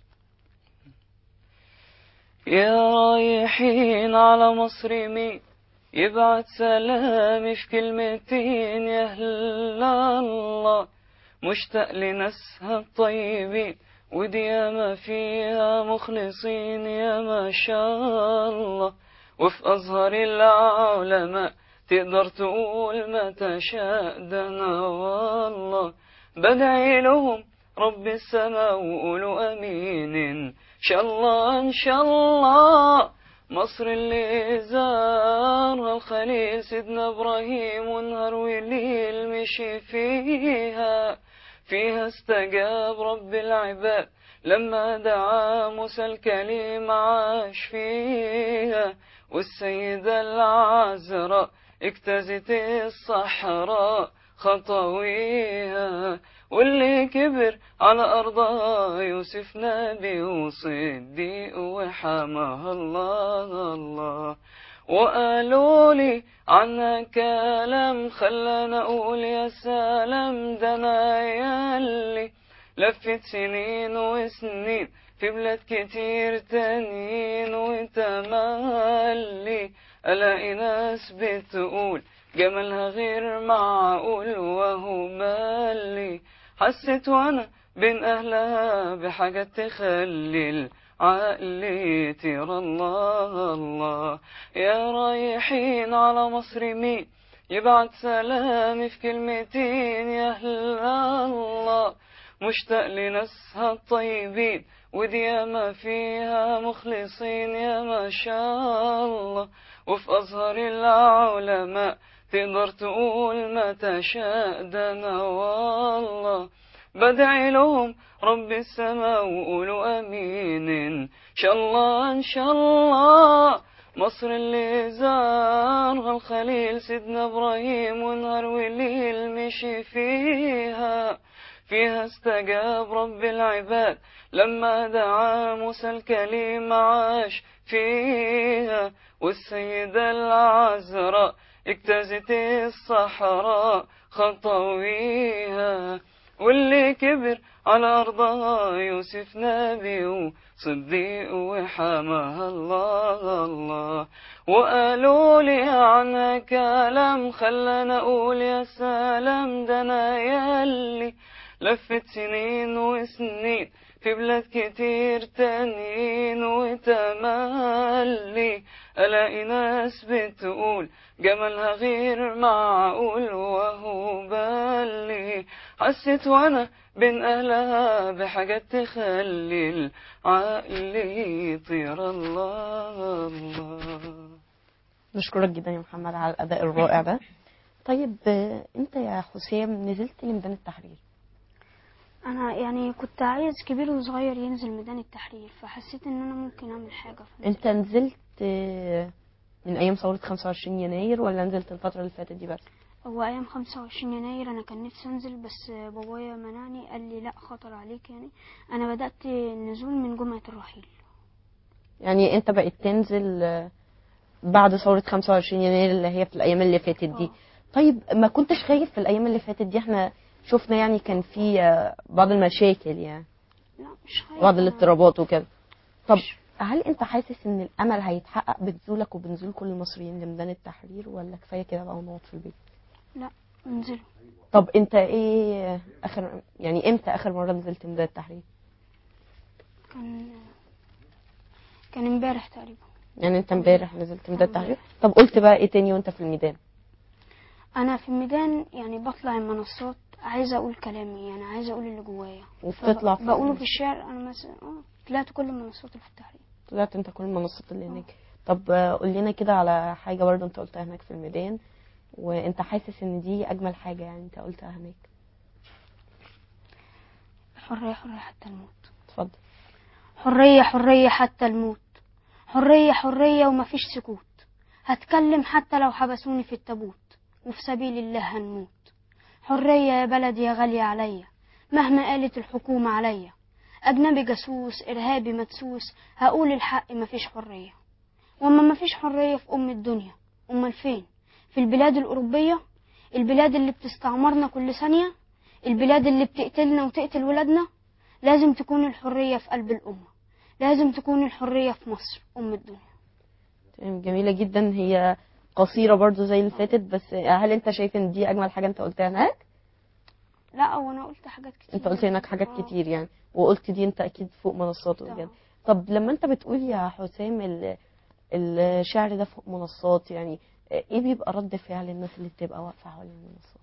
يا رايحين على مصر مين يبعت سلامي في كلمتين يا أهل الله مشتاق لناسها الطيبين ودي ياما فيها مخلصين يا ما شاء الله وفي أزهر العلماء تقدر تقول ما تشاء ده أنا والله بدعي لهم رب السماء وقولوا أمين إن شاء الله إن شاء الله مصر اللي زارها الخليل سيدنا إبراهيم ونهار وليل مشي فيها فيها استجاب رب العباد لما دعا موسى الكليم عاش فيها والسيدة العذراء اجتازت الصحراء خطويها واللي كبر على أرضها يوسف نبي وصديق وحماها الله الله وقالوا لي عنها كلام خلانا أقول يا سلام ده أنا ياللي لفت سنين وسنين في بلاد كتير تانيين وتملي ألاقي ناس بتقول جمالها غير معقول وهو مالي حسيت وانا بين اهلها بحاجات تخلي العقل يطير الله الله يا رايحين على مصر مين يبعت سلامي في كلمتين يا اهل الله مشتاق لناسها الطيبين ودي ياما فيها مخلصين يا ما شاء الله وفي أزهر العلماء تقدر تقول ما تشاء ده أنا والله بدعي لهم رب السماء وقولوا أمين إن شاء الله إن شاء الله مصر اللي زارها الخليل سيدنا إبراهيم ونهار وليل مشي فيها فيها استجاب رب العباد لما دعا موسى الكليم عاش فيها والسيدة العذراء اجتازت الصحراء خطويها واللي كبر على أرضها يوسف نبي وصديق وحماها الله الله وقالوا لي عنها كلام خلانا أقول يا سلام ده أنا ياللي لفت سنين وسنين في بلاد كتير تانيين وتملي ألاقي ناس بتقول جمالها غير معقول وهو بالي حسيت وانا بين اهلها بحاجات تخلي العقل يطير الله الله نشكرك جدا يا محمد على الاداء الرائع ده طيب آه، انت يا حسام نزلت لميدان التحرير انا يعني كنت عايز كبير وصغير ينزل ميدان التحرير فحسيت ان انا ممكن اعمل حاجه في انت نزلت آه، من ايام ثورة 25 يناير ولا نزلت الفترة اللي فاتت دي بس هو ايام 25 يناير انا كان نفسي انزل بس بابايا منعني قال لي لا خطر عليك يعني انا بدات النزول من جمعه الرحيل يعني انت بقيت تنزل آه، بعد ثورة 25 يناير اللي هي في الايام اللي فاتت دي آه. طيب ما كنتش خايف في الايام اللي فاتت دي احنا شفنا يعني كان في آه، بعض المشاكل يعني لا مش خايف بعض أنا- الاضطرابات وكده طب مش- هل انت حاسس ان الامل هيتحقق بنزولك وبنزول كل المصريين لميدان التحرير ولا كفايه كده بقى ونقعد في البيت لا انزلوا طب انت ايه اخر يعني امتى اخر مره نزلت ميدان التحرير كان كان امبارح تقريبا يعني انت امبارح نزلت ميدان التحرير طب قلت بقى ايه تاني وانت في الميدان انا في الميدان يعني بطلع المنصات عايزه اقول كلامي يعني عايزه اقول اللي جوايا وبتطلع فين؟ بقوله في الشارع انا مثلا اه طلعت كل المنصات اللي في التحرير طلعت انت كل المنصات اللي هناك طب آه، قول لنا كده على حاجه برضه انت قلتها هناك في الميدان وانت حاسس ان دي اجمل حاجه يعني انت قلتها هناك حريه حريه حتى الموت اتفضل حريه حريه حتى الموت حريه حريه ومفيش سكوت هتكلم حتى لو حبسوني في التابوت وفي سبيل الله هنموت حريه يا بلدي يا غاليه عليا مهما قالت الحكومه عليا اجنبي جاسوس ارهابي مدسوس هقول الحق مفيش حريه وما مفيش حريه في ام الدنيا امال فين في البلاد الاوروبيه البلاد اللي بتستعمرنا كل ثانيه البلاد اللي بتقتلنا وتقتل ولادنا لازم تكون الحريه في قلب الامه لازم تكون الحريه في مصر ام الدنيا تمام، جميله جدا هي قصيره برضه زي اللي فاتت بس هل انت شايف ان دي اجمل حاجه انت قلتها هناك لا وانا قلت حاجات كتير انت قلت هناك حاجات آه. كتير يعني وقلت دي انت اكيد فوق منصات آه. وكده طب لما انت بتقول يا حسام ال- الشعر ده فوق منصات يعني ايه بيبقى رد فعل الناس اللي بتبقى واقفه حوالين المنصات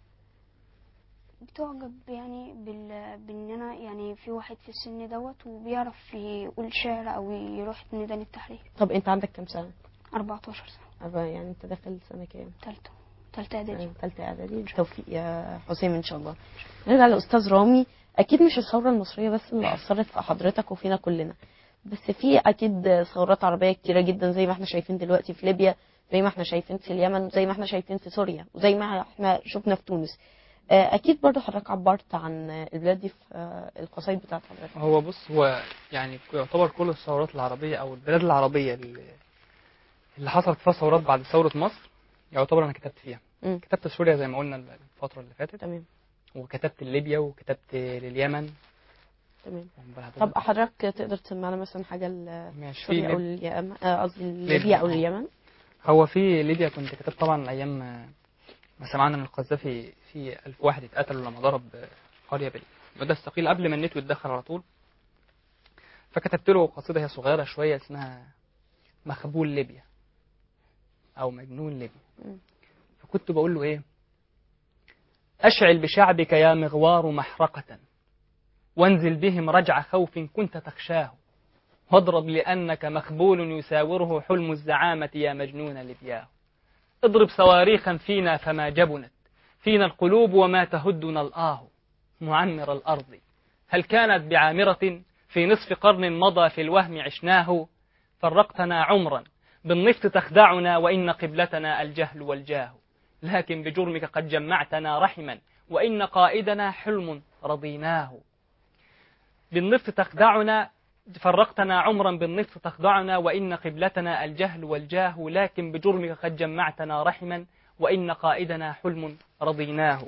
بتعجب يعني بال... بان انا يعني في واحد في السن دوت وبيعرف يقول شعر او يروح ميدان التحرير طب انت عندك كام سنه 14 سنه أبا يعني انت داخل سنه كام تالتة تالتة اعدادي ثالثه اعدادي بالتوفيق يا حسام ان شاء الله نرجع لاستاذ رامي اكيد مش الثوره المصريه بس اللي اثرت في حضرتك وفينا كلنا بس في اكيد ثورات عربيه كتيره جدا زي ما احنا شايفين دلوقتي في ليبيا زي ما احنا شايفين في اليمن زي ما احنا شايفين في سوريا وزي ما احنا شفنا في تونس آه، اكيد برضو حضرتك عبرت عن البلاد دي في آه، القصايد بتاعت حضرتك هو بص هو يعني يعتبر كل الثورات العربية أو البلاد العربية اللي, اللي حصلت فيها ثورات بعد ثورة مصر يعتبر أنا كتبت فيها مم. كتبت سوريا زي ما قلنا الفترة اللي فاتت تمام وكتبت ليبيا وكتبت لليمن طب طب حضرتك تقدر تسمعنا مثلا حاجه ماشي في سوريا او ليب- اليمن آه، قصدي ليبيا او اليمن هو في ليبيا كنت كتبت طبعا أيام ما سمعنا إن القذافي في ألف واحد اتقتلوا لما ضرب قرية بالمدى الثقيل قبل ما الناتو يتدخل على طول فكتبت له قصيدة هي صغيرة شوية اسمها مخبول ليبيا أو مجنون ليبيا مم. فكنت بقول له إيه أشعل بشعبك يا مغوار محرقة وانزل بهم رجع خوف كنت تخشاه واضرب لأنك مخبول يساوره حلم الزعامة يا مجنون ليبياه اضرب صواريخا فينا فما جبنت فينا القلوب وما تهدنا الآه معمر الأرض هل كانت بعامرة في نصف قرن مضى في الوهم عشناه فرقتنا عمرا بالنفط تخدعنا وإن قبلتنا الجهل والجاه لكن بجرمك قد جمعتنا رحما وإن قائدنا حلم رضيناه بالنفط تخدعنا فرقتنا عمرا بالنصف تخضعنا وإن قبلتنا الجهل والجاه لكن بجرمك قد جمعتنا رحما وإن قائدنا حلم رضيناه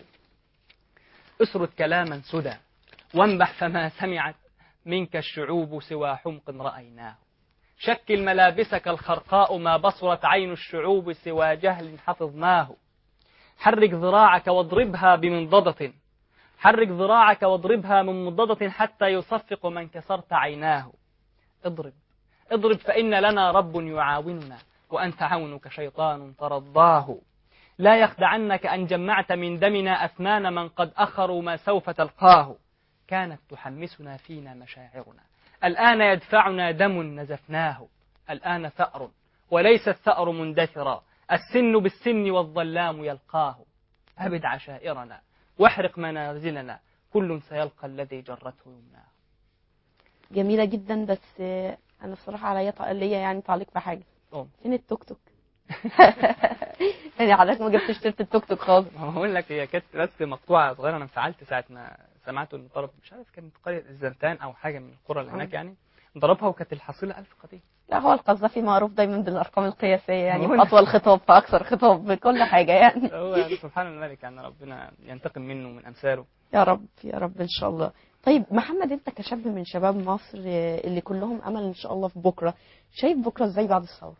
اسرد كلاما سدى وانبح فما سمعت منك الشعوب سوى حمق رأيناه شكل ملابسك الخرقاء ما بصرت عين الشعوب سوى جهل حفظناه حرك ذراعك واضربها بمنضدة حرك ذراعك واضربها من مضدة حتى يصفق من كسرت عيناه اضرب اضرب فإن لنا رب يعاوننا وأنت عونك شيطان ترضاه لا يخدعنك أن جمعت من دمنا أثمان من قد أخروا ما سوف تلقاه كانت تحمسنا فينا مشاعرنا الآن يدفعنا دم نزفناه الآن ثأر وليس الثأر مندثرا السن بالسن والظلام يلقاه أبد عشائرنا واحرق منازلنا كل سيلقى الذي جرته يمناه جميله جدا بس آه، انا بصراحه عليا ط- ليا يعني تعليق في حاجه أوه. فين التوك توك يعني حضرتك ما جبتش سيره التوك توك خالص ما هقول لك هي كانت بس مقطوعه صغيره انا انفعلت ساعه ما سمعت انه ضرب مش عارف كانت قريه الزنتان او حاجه من القرى اللي هناك يعني ضربها وكانت الحصيله 1000 قضيه لا هو القذافي معروف دايما بالارقام القياسيه يعني هو- باطول خطاب فاكثر خطاب بكل حاجه يعني هو يعني سبحان الملك يعني ربنا ينتقم منه ومن امثاله يا رب يا رب ان شاء الله طيب محمد انت كشاب من شباب مصر آه، اللي كلهم امل ان شاء الله في بكره شايف بكره ازاي بعد الثوره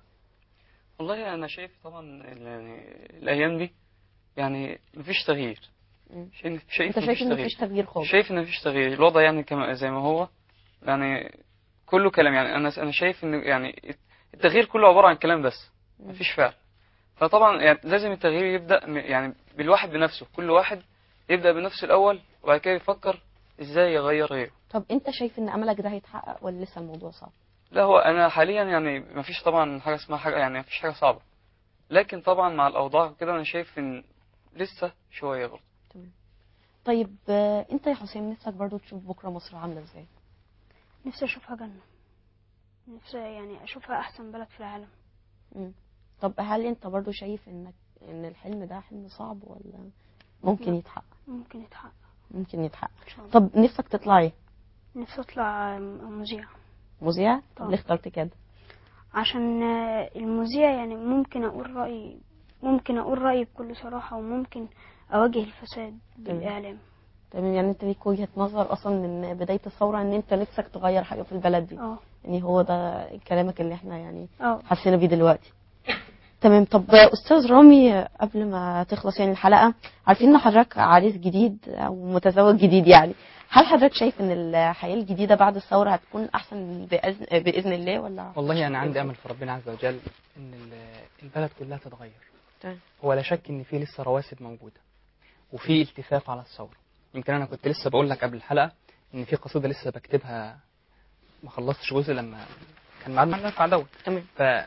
والله انا شايف طبعا يعني الايام دي يعني مفيش تغيير مم. شايف شايف انت شايف مفيش ان تغيير مفيش تغيير خالص شايف ان مفيش تغيير الوضع يعني كما زي ما هو يعني كله كلام يعني انا انا شايف ان يعني التغيير كله عباره عن كلام بس مفيش فعل فطبعا يعني لازم التغيير يبدا م- يعني بالواحد بنفسه كل واحد يبدا بنفسه الاول وبعد كده يفكر ازاي يغير غيره طب انت شايف ان املك ده هيتحقق ولا لسه الموضوع صعب لا هو انا حاليا يعني مفيش طبعا حاجه اسمها حاجه يعني مفيش حاجه صعبه لكن طبعا مع الاوضاع كده انا شايف ان لسه شويه برضه طيب آه، انت يا حسين نفسك برضو تشوف بكره مصر عامله ازاي نفسي اشوفها جنة نفسي يعني اشوفها احسن بلد في العالم مم. طب هل انت برضو شايف انك ان الحلم ده حلم صعب ولا ممكن لا. يتحقق ممكن يتحقق ممكن يتحقق ان شاء الله طب نفسك تطلع ايه نفسي اطلع مذيع مذيع طب طبعا. ليه اخترت كده عشان آه، المذيع يعني ممكن اقول رايي ممكن اقول رايي بكل صراحه وممكن اواجه الفساد بالاعلام تمام يعني انت ليك وجهه نظر اصلا من بدايه الثوره ان انت نفسك تغير حاجه في البلد دي اه يعني هو ده كلامك اللي احنا يعني اه حسينا بيه دلوقتي تمام طب استاذ رامي قبل ما تخلص يعني الحلقه عارفين ان حضرتك عريس جديد او متزوج جديد يعني هل حضرتك شايف ان الحياه الجديده بعد الثوره هتكون احسن باذن باذن الله ولا والله انا عندي امل في ربنا عز وجل ان ال- البلد كلها تتغير تمام. هو لا شك ان في لسه رواسب موجوده وفي التفاف على الثوره يمكن انا كنت لسه بقول لك قبل الحلقه ان في قصيده لسه بكتبها ما خلصتش جزء لما كان معانا نرفع دوت تمام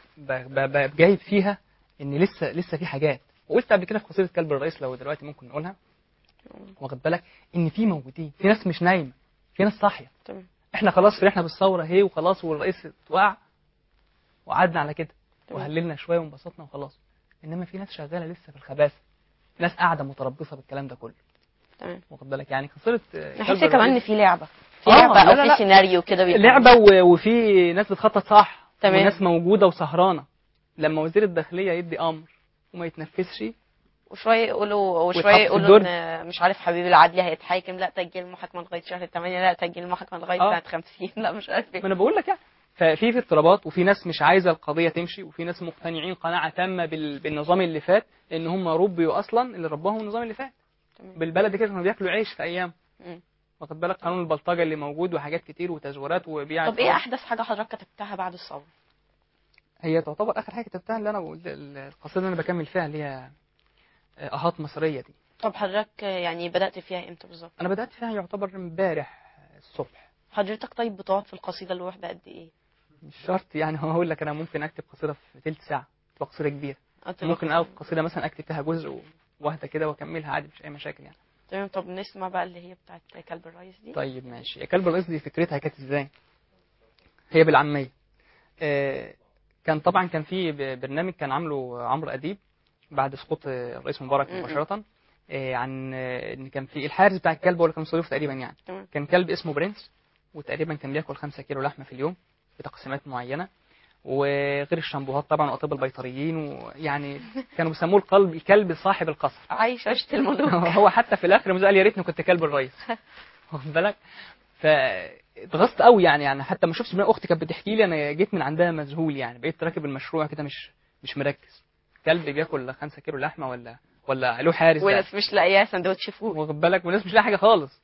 فجايب فيها ان لسه لسه في حاجات وقلت قبل كده في قصيده كلب الرئيس لو دلوقتي ممكن نقولها واخد بالك ان في موجودين في ناس مش نايمه في ناس صاحيه تمام احنا خلاص فرحنا بالثوره اهي وخلاص والرئيس اتوقع وقعدنا على كده تمام. وهللنا شويه وانبسطنا وخلاص انما في ناس شغاله لسه في الخباثه ناس قاعده متربصه بالكلام ده كله تمام واخد بالك يعني قصيده آه، نحس كلب كمان ان الرئيس في لعبه في آه، لعبه لا، او لا، في لا. سيناريو كده بيبقى لعبه و- وفي ناس بتخطط صح تمام. وناس موجوده وسهرانه لما وزير الداخليه يدي امر وما يتنفذش وشويه يقولوا ويتحط وشويه في يقولوا الدرج. ان مش عارف حبيب العدلي هيتحاكم لا تاجيل المحاكمه لغايه شهر 8 لا تاجيل المحاكمه لغايه آه. سنه 50 لا مش عارف ما ايه انا بقول لك يعني ففي في اضطرابات وفي ناس مش عايزه القضيه تمشي وفي ناس مقتنعين قناعه تامه بال... بالنظام اللي فات ان هم ربيوا اصلا اللي رباهم النظام اللي فات تمام. بالبلد كده كانوا بياكلوا عيش في ايام مم. واخد بالك قانون البلطجه اللي موجود وحاجات كتير وتزويرات وبيع طب ايه احدث حاجه حضرتك كتبتها بعد الثوره هي تعتبر اخر حاجه كتبتها اللي انا بقول القصيده اللي انا بكمل فيها اللي هي اهات مصريه دي طب حضرتك يعني بدات فيها امتى بالظبط انا بدات فيها يعتبر امبارح الصبح حضرتك طيب بتقعد في القصيده الواحده قد ايه مش شرط يعني هو هقول لك انا ممكن اكتب قصيده في ثلث ساعه تبقى قصيده كبيره قد ممكن القصيدة؟ اول قصيده مثلا اكتب فيها جزء واحده كده واكملها عادي مش اي مشاكل يعني تمام طب نسمع بقى اللي هي بتاعت كلب الرئيس دي طيب ماشي كلب الرئيس دي فكرتها كانت ازاي هي بالعاميه آه، كان طبعا كان في ب- برنامج كان عامله عمرو اديب بعد سقوط آه، الرئيس مبارك م-م. مباشره آه، عن آه، ان كان في الحارس بتاع الكلب هو اللي كان مستضيف تقريبا يعني تمام. كان كلب اسمه برنس وتقريبا كان بياكل 5 كيلو لحمه في اليوم بتقسيمات معينه وغير الشامبوهات طبعا واطباء البيطريين ويعني كانوا بيسموه القلب الكلب صاحب القصر عايش عيشه الملوك هو حتى في الاخر المذيع قال يا ريتني كنت كلب الرئيس واخد بالك فاتغصت قوي يعني يعني حتى ما شفتش بقى اختي كانت بتحكي لي انا جيت من عندها مذهول يعني بقيت راكب المشروع كده مش مش مركز كلب بياكل 5 كيلو لحمه ولا ولا له حارس بقى. وناس مش لاقياه سندوتش فول واخد بالك وناس مش لاقي حاجه خالص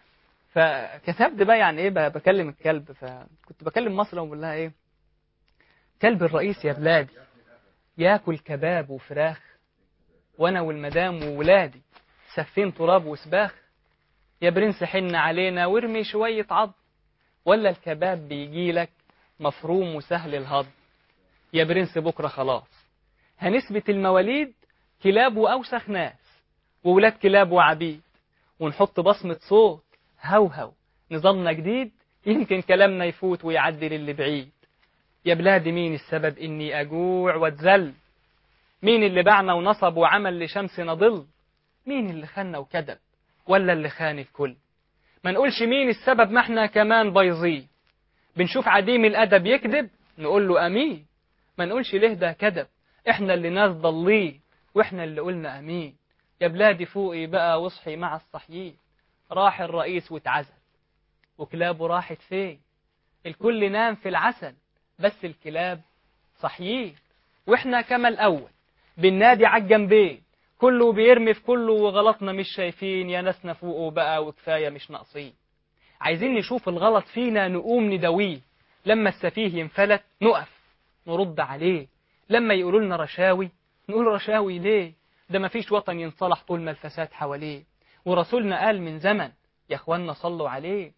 فكتبت بقى يعني ايه بقى بكلم الكلب فكنت بكلم مصر وبقول لها ايه كلب الرئيس يا بلادي ياكل كباب وفراخ وانا والمدام وولادي سفين تراب وسباخ يا برنس حن علينا وارمي شوية عض ولا الكباب بيجيلك مفروم وسهل الهضم يا برنس بكرة خلاص هنثبت المواليد كلاب وأوسخ ناس وولاد كلاب وعبيد ونحط بصمة صوت هوهو نظامنا جديد يمكن كلامنا يفوت ويعدي للي بعيد يا بلادي مين السبب إني أجوع واتذل مين اللي باعنا ونصب وعمل لشمسنا ظل مين اللي خنا وكذب ولا اللي خان الكل ما نقولش مين السبب ما احنا كمان بايظين بنشوف عديم الأدب يكذب نقول له أمين ما نقولش ليه ده كذب احنا اللي ناس ضالين واحنا اللي قلنا أمين يا بلادي فوقي بقى واصحي مع الصحيين راح الرئيس واتعزل وكلابه راحت فين الكل نام في العسل بس الكلاب صحيين واحنا كما الأول بالنادي عالجنبين كله بيرمي في كله وغلطنا مش شايفين يا ناسنا فوقه بقى وكفاية مش ناقصين عايزين نشوف الغلط فينا نقوم نداويه لما السفيه ينفلت نقف نرد عليه لما يقولوا لنا رشاوي نقول رشاوي ليه ده مفيش وطن ينصلح طول ما الفساد حواليه ورسولنا قال من زمن يا اخوانا صلوا عليه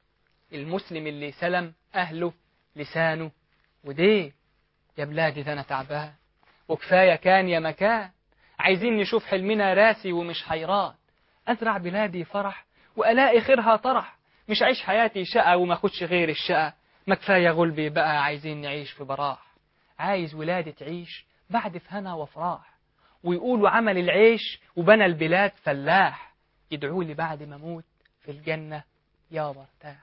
المسلم اللي سلم أهله لسانه وديه يا بلادي ده أنا تعبان وكفاية كان يا مكان عايزين نشوف حلمنا راسي ومش حيران أزرع بلادي فرح وألاقي خيرها طرح مش عيش حياتي شقة وما أخدش غير الشقة ما كفاية غلبي بقى عايزين نعيش في براح عايز ولادي تعيش بعد في هنا وفراح ويقولوا عمل العيش وبنى البلاد فلاح يدعوا لي بعد ما اموت في الجنة يا مرتاح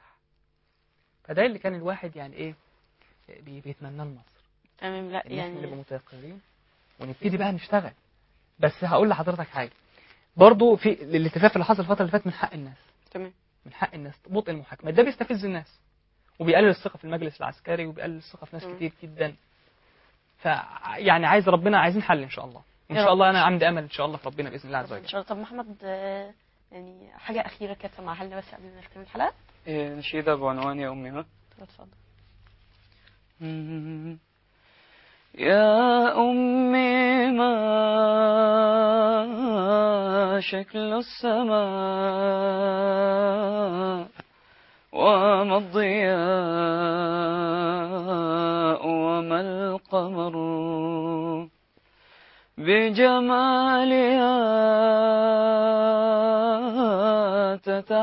فده اللي كان الواحد يعني ايه بي- بيتمنى لمصر تمام لا إن احنا نبقى يعني متيقظين ونبتدي بقى نشتغل بس هقول لحضرتك حاجة برضو في الالتفاف اللي حصل الفترة اللي فاتت من حق الناس تمام من حق الناس بطء المحاكمة ده بيستفز الناس وبيقلل الثقة في المجلس العسكري وبيقلل الثقة في ناس مم. كتير جدا ف يعني عايز ربنا عايزين حل ان شاء الله وان يا شاء رب. الله انا عندي امل ان شاء الله في ربنا باذن الله عز ان وجل شاء الله طب محمد آه، يعني حاجة أخيرة كده مع حالنا بس قبل ما نختم الحلقة إيه، نشيدة بعنوان يا أمي ما اتفضل يا أمي ما شكل السماء وما الضياء وما القمر بجمالها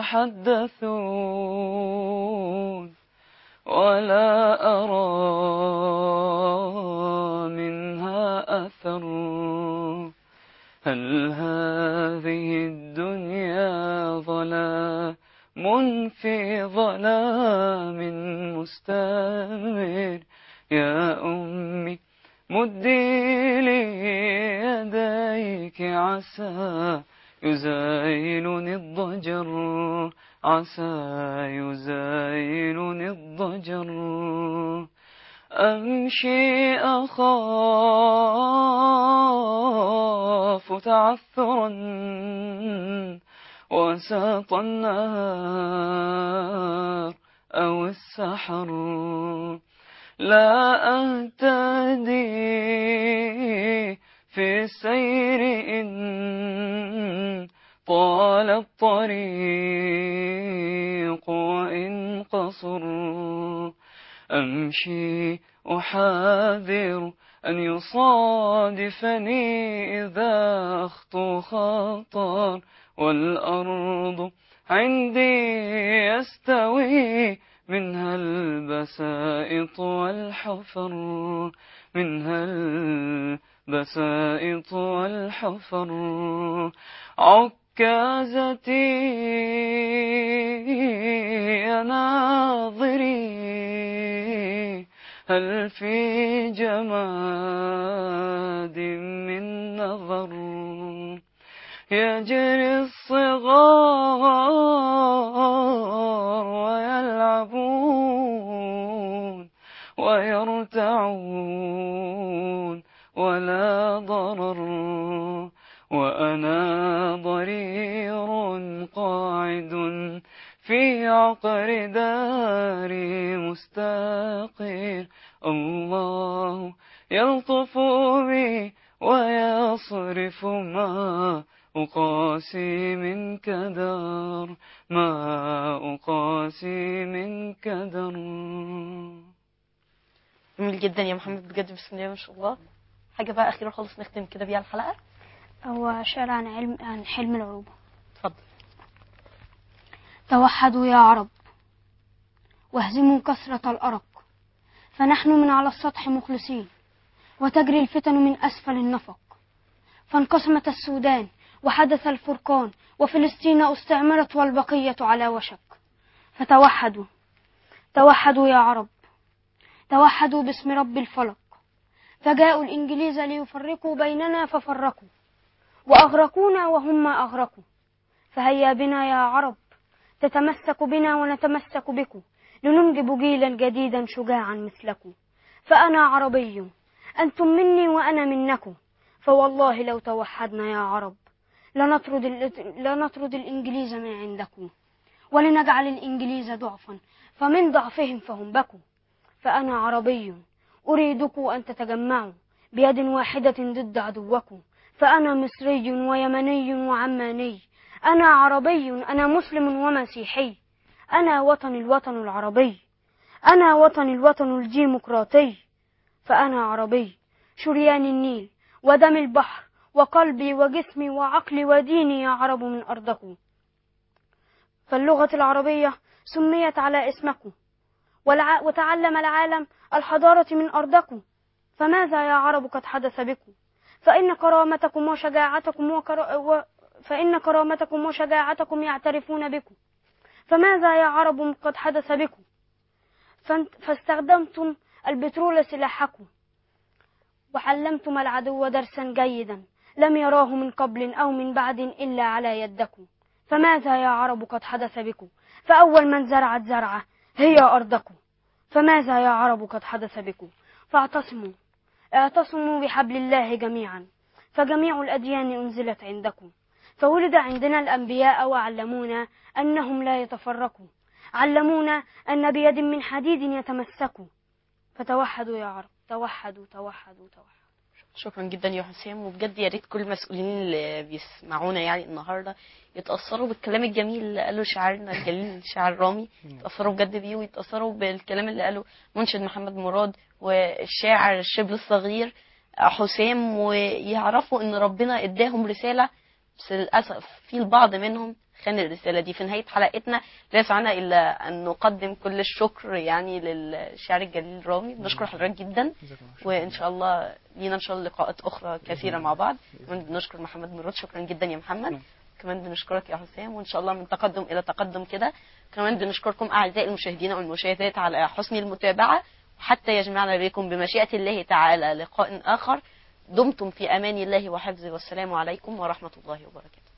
تتحدثون ولا أرى منها أثر هل هذه الدنيا ظلام في ظلام مستمر يا أمي مدي لي يديك عسى يزايلني الضجر عسى يزايلني الضجر أمشي أخاف تعثرا وساط النار أو السحر لا أهتدي في السير إن طال الطريق وإن قصر أمشي أحاذر أن يصادفني إذا أخطو خطر والأرض عندي يستوي منها البسائط والحفر منها البسائط والحفر عكازتي يا ناظري هل في جماد من نظر يجري الصغار ويلعبون ويرتعون ولا ضرر وأنا ضرير قاعد في عقر داري مستقير الله يلطف بي ويصرف ما أقاسي من كدر ما أقاسي من كدر جميل جدا يا محمد بجد بسم الله ما شاء الله حاجة بقى أخيرة خالص نختم كده بيها الحلقة هو شعر عن علم عن حلم العروبة اتفضل توحدوا يا عرب واهزموا كثرة الأرق فنحن من على السطح مخلصين وتجري الفتن من أسفل النفق فانقسمت السودان وحدث الفرقان وفلسطين استعمرت والبقية على وشك فتوحدوا توحدوا يا عرب توحدوا باسم رب الفلق فجاءوا الإنجليز ليفرقوا بيننا ففرقوا وأغرقونا وهم ما أغرقوا فهيا بنا يا عرب تتمسك بنا ونتمسك بكم لننجب جيلا جديدا شجاعا مثلكم فأنا عربي أنتم مني وأنا منكم فوالله لو توحدنا يا عرب لنطرد, ال... لنطرد الإنجليز من عندكم ولنجعل الإنجليز ضعفا فمن ضعفهم فهم بكوا فأنا عربي أريدكم أن تتجمعوا بيد واحدة ضد عدوكم فأنا مصري ويمني وعماني أنا عربي أنا مسلم ومسيحي أنا وطن الوطن العربي أنا وطن الوطن الديمقراطي فأنا عربي شريان النيل ودم البحر وقلبي وجسمي وعقلي وديني يا عرب من أرضكم فاللغة العربية سميت على اسمكم والع... وتعلم العالم الحضارة من أرضكم فماذا يا عرب قد حدث بكم فإن كرامتكم وشجاعتكم وكر... و... فإن كرامتكم وشجاعتكم يعترفون بكم فماذا يا عرب قد حدث بكم فانت... فاستخدمتم البترول سلاحكم وعلمتم العدو درسا جيدا لم يراه من قبل أو من بعد إلا على يدكم فماذا يا عرب قد حدث بكم فأول من زرعت زرعة هي أرضكم فماذا يا عرب قد حدث بكم فاعتصموا اعتصموا بحبل الله جميعا فجميع الأديان أنزلت عندكم فولد عندنا الأنبياء وعلمونا أنهم لا يتفرقوا علمونا أن بيد من حديد يتمسكوا فتوحدوا يا عرب توحدوا توحدوا توحدوا شكرا جدا يا حسام وبجد يا ريت كل المسؤولين اللي بيسمعونا يعني النهارده يتاثروا بالكلام الجميل اللي قاله شاعرنا الجليل الشاعر رامي يتاثروا بجد بيه ويتاثروا بالكلام اللي قاله منشد محمد مراد والشاعر الشبل الصغير حسام ويعرفوا ان ربنا اداهم رساله بس للاسف في البعض منهم خان الرسالة دي في نهاية حلقتنا ليس عنا إلا أن نقدم كل الشكر يعني للشاعر الجليل رامي بنشكر حضرتك جدا وإن شاء الله لينا إن شاء الله لقاءات أخرى كثيرة مع بعض كمان بنشكر محمد مراد شكرا جدا يا محمد كمان بنشكرك يا حسام وإن شاء الله من تقدم إلى تقدم كده كمان بنشكركم أعزائي المشاهدين والمشاهدات على حسن المتابعة وحتى يجمعنا بكم بمشيئة الله تعالى لقاء آخر دمتم في أمان الله وحفظه والسلام عليكم ورحمة الله وبركاته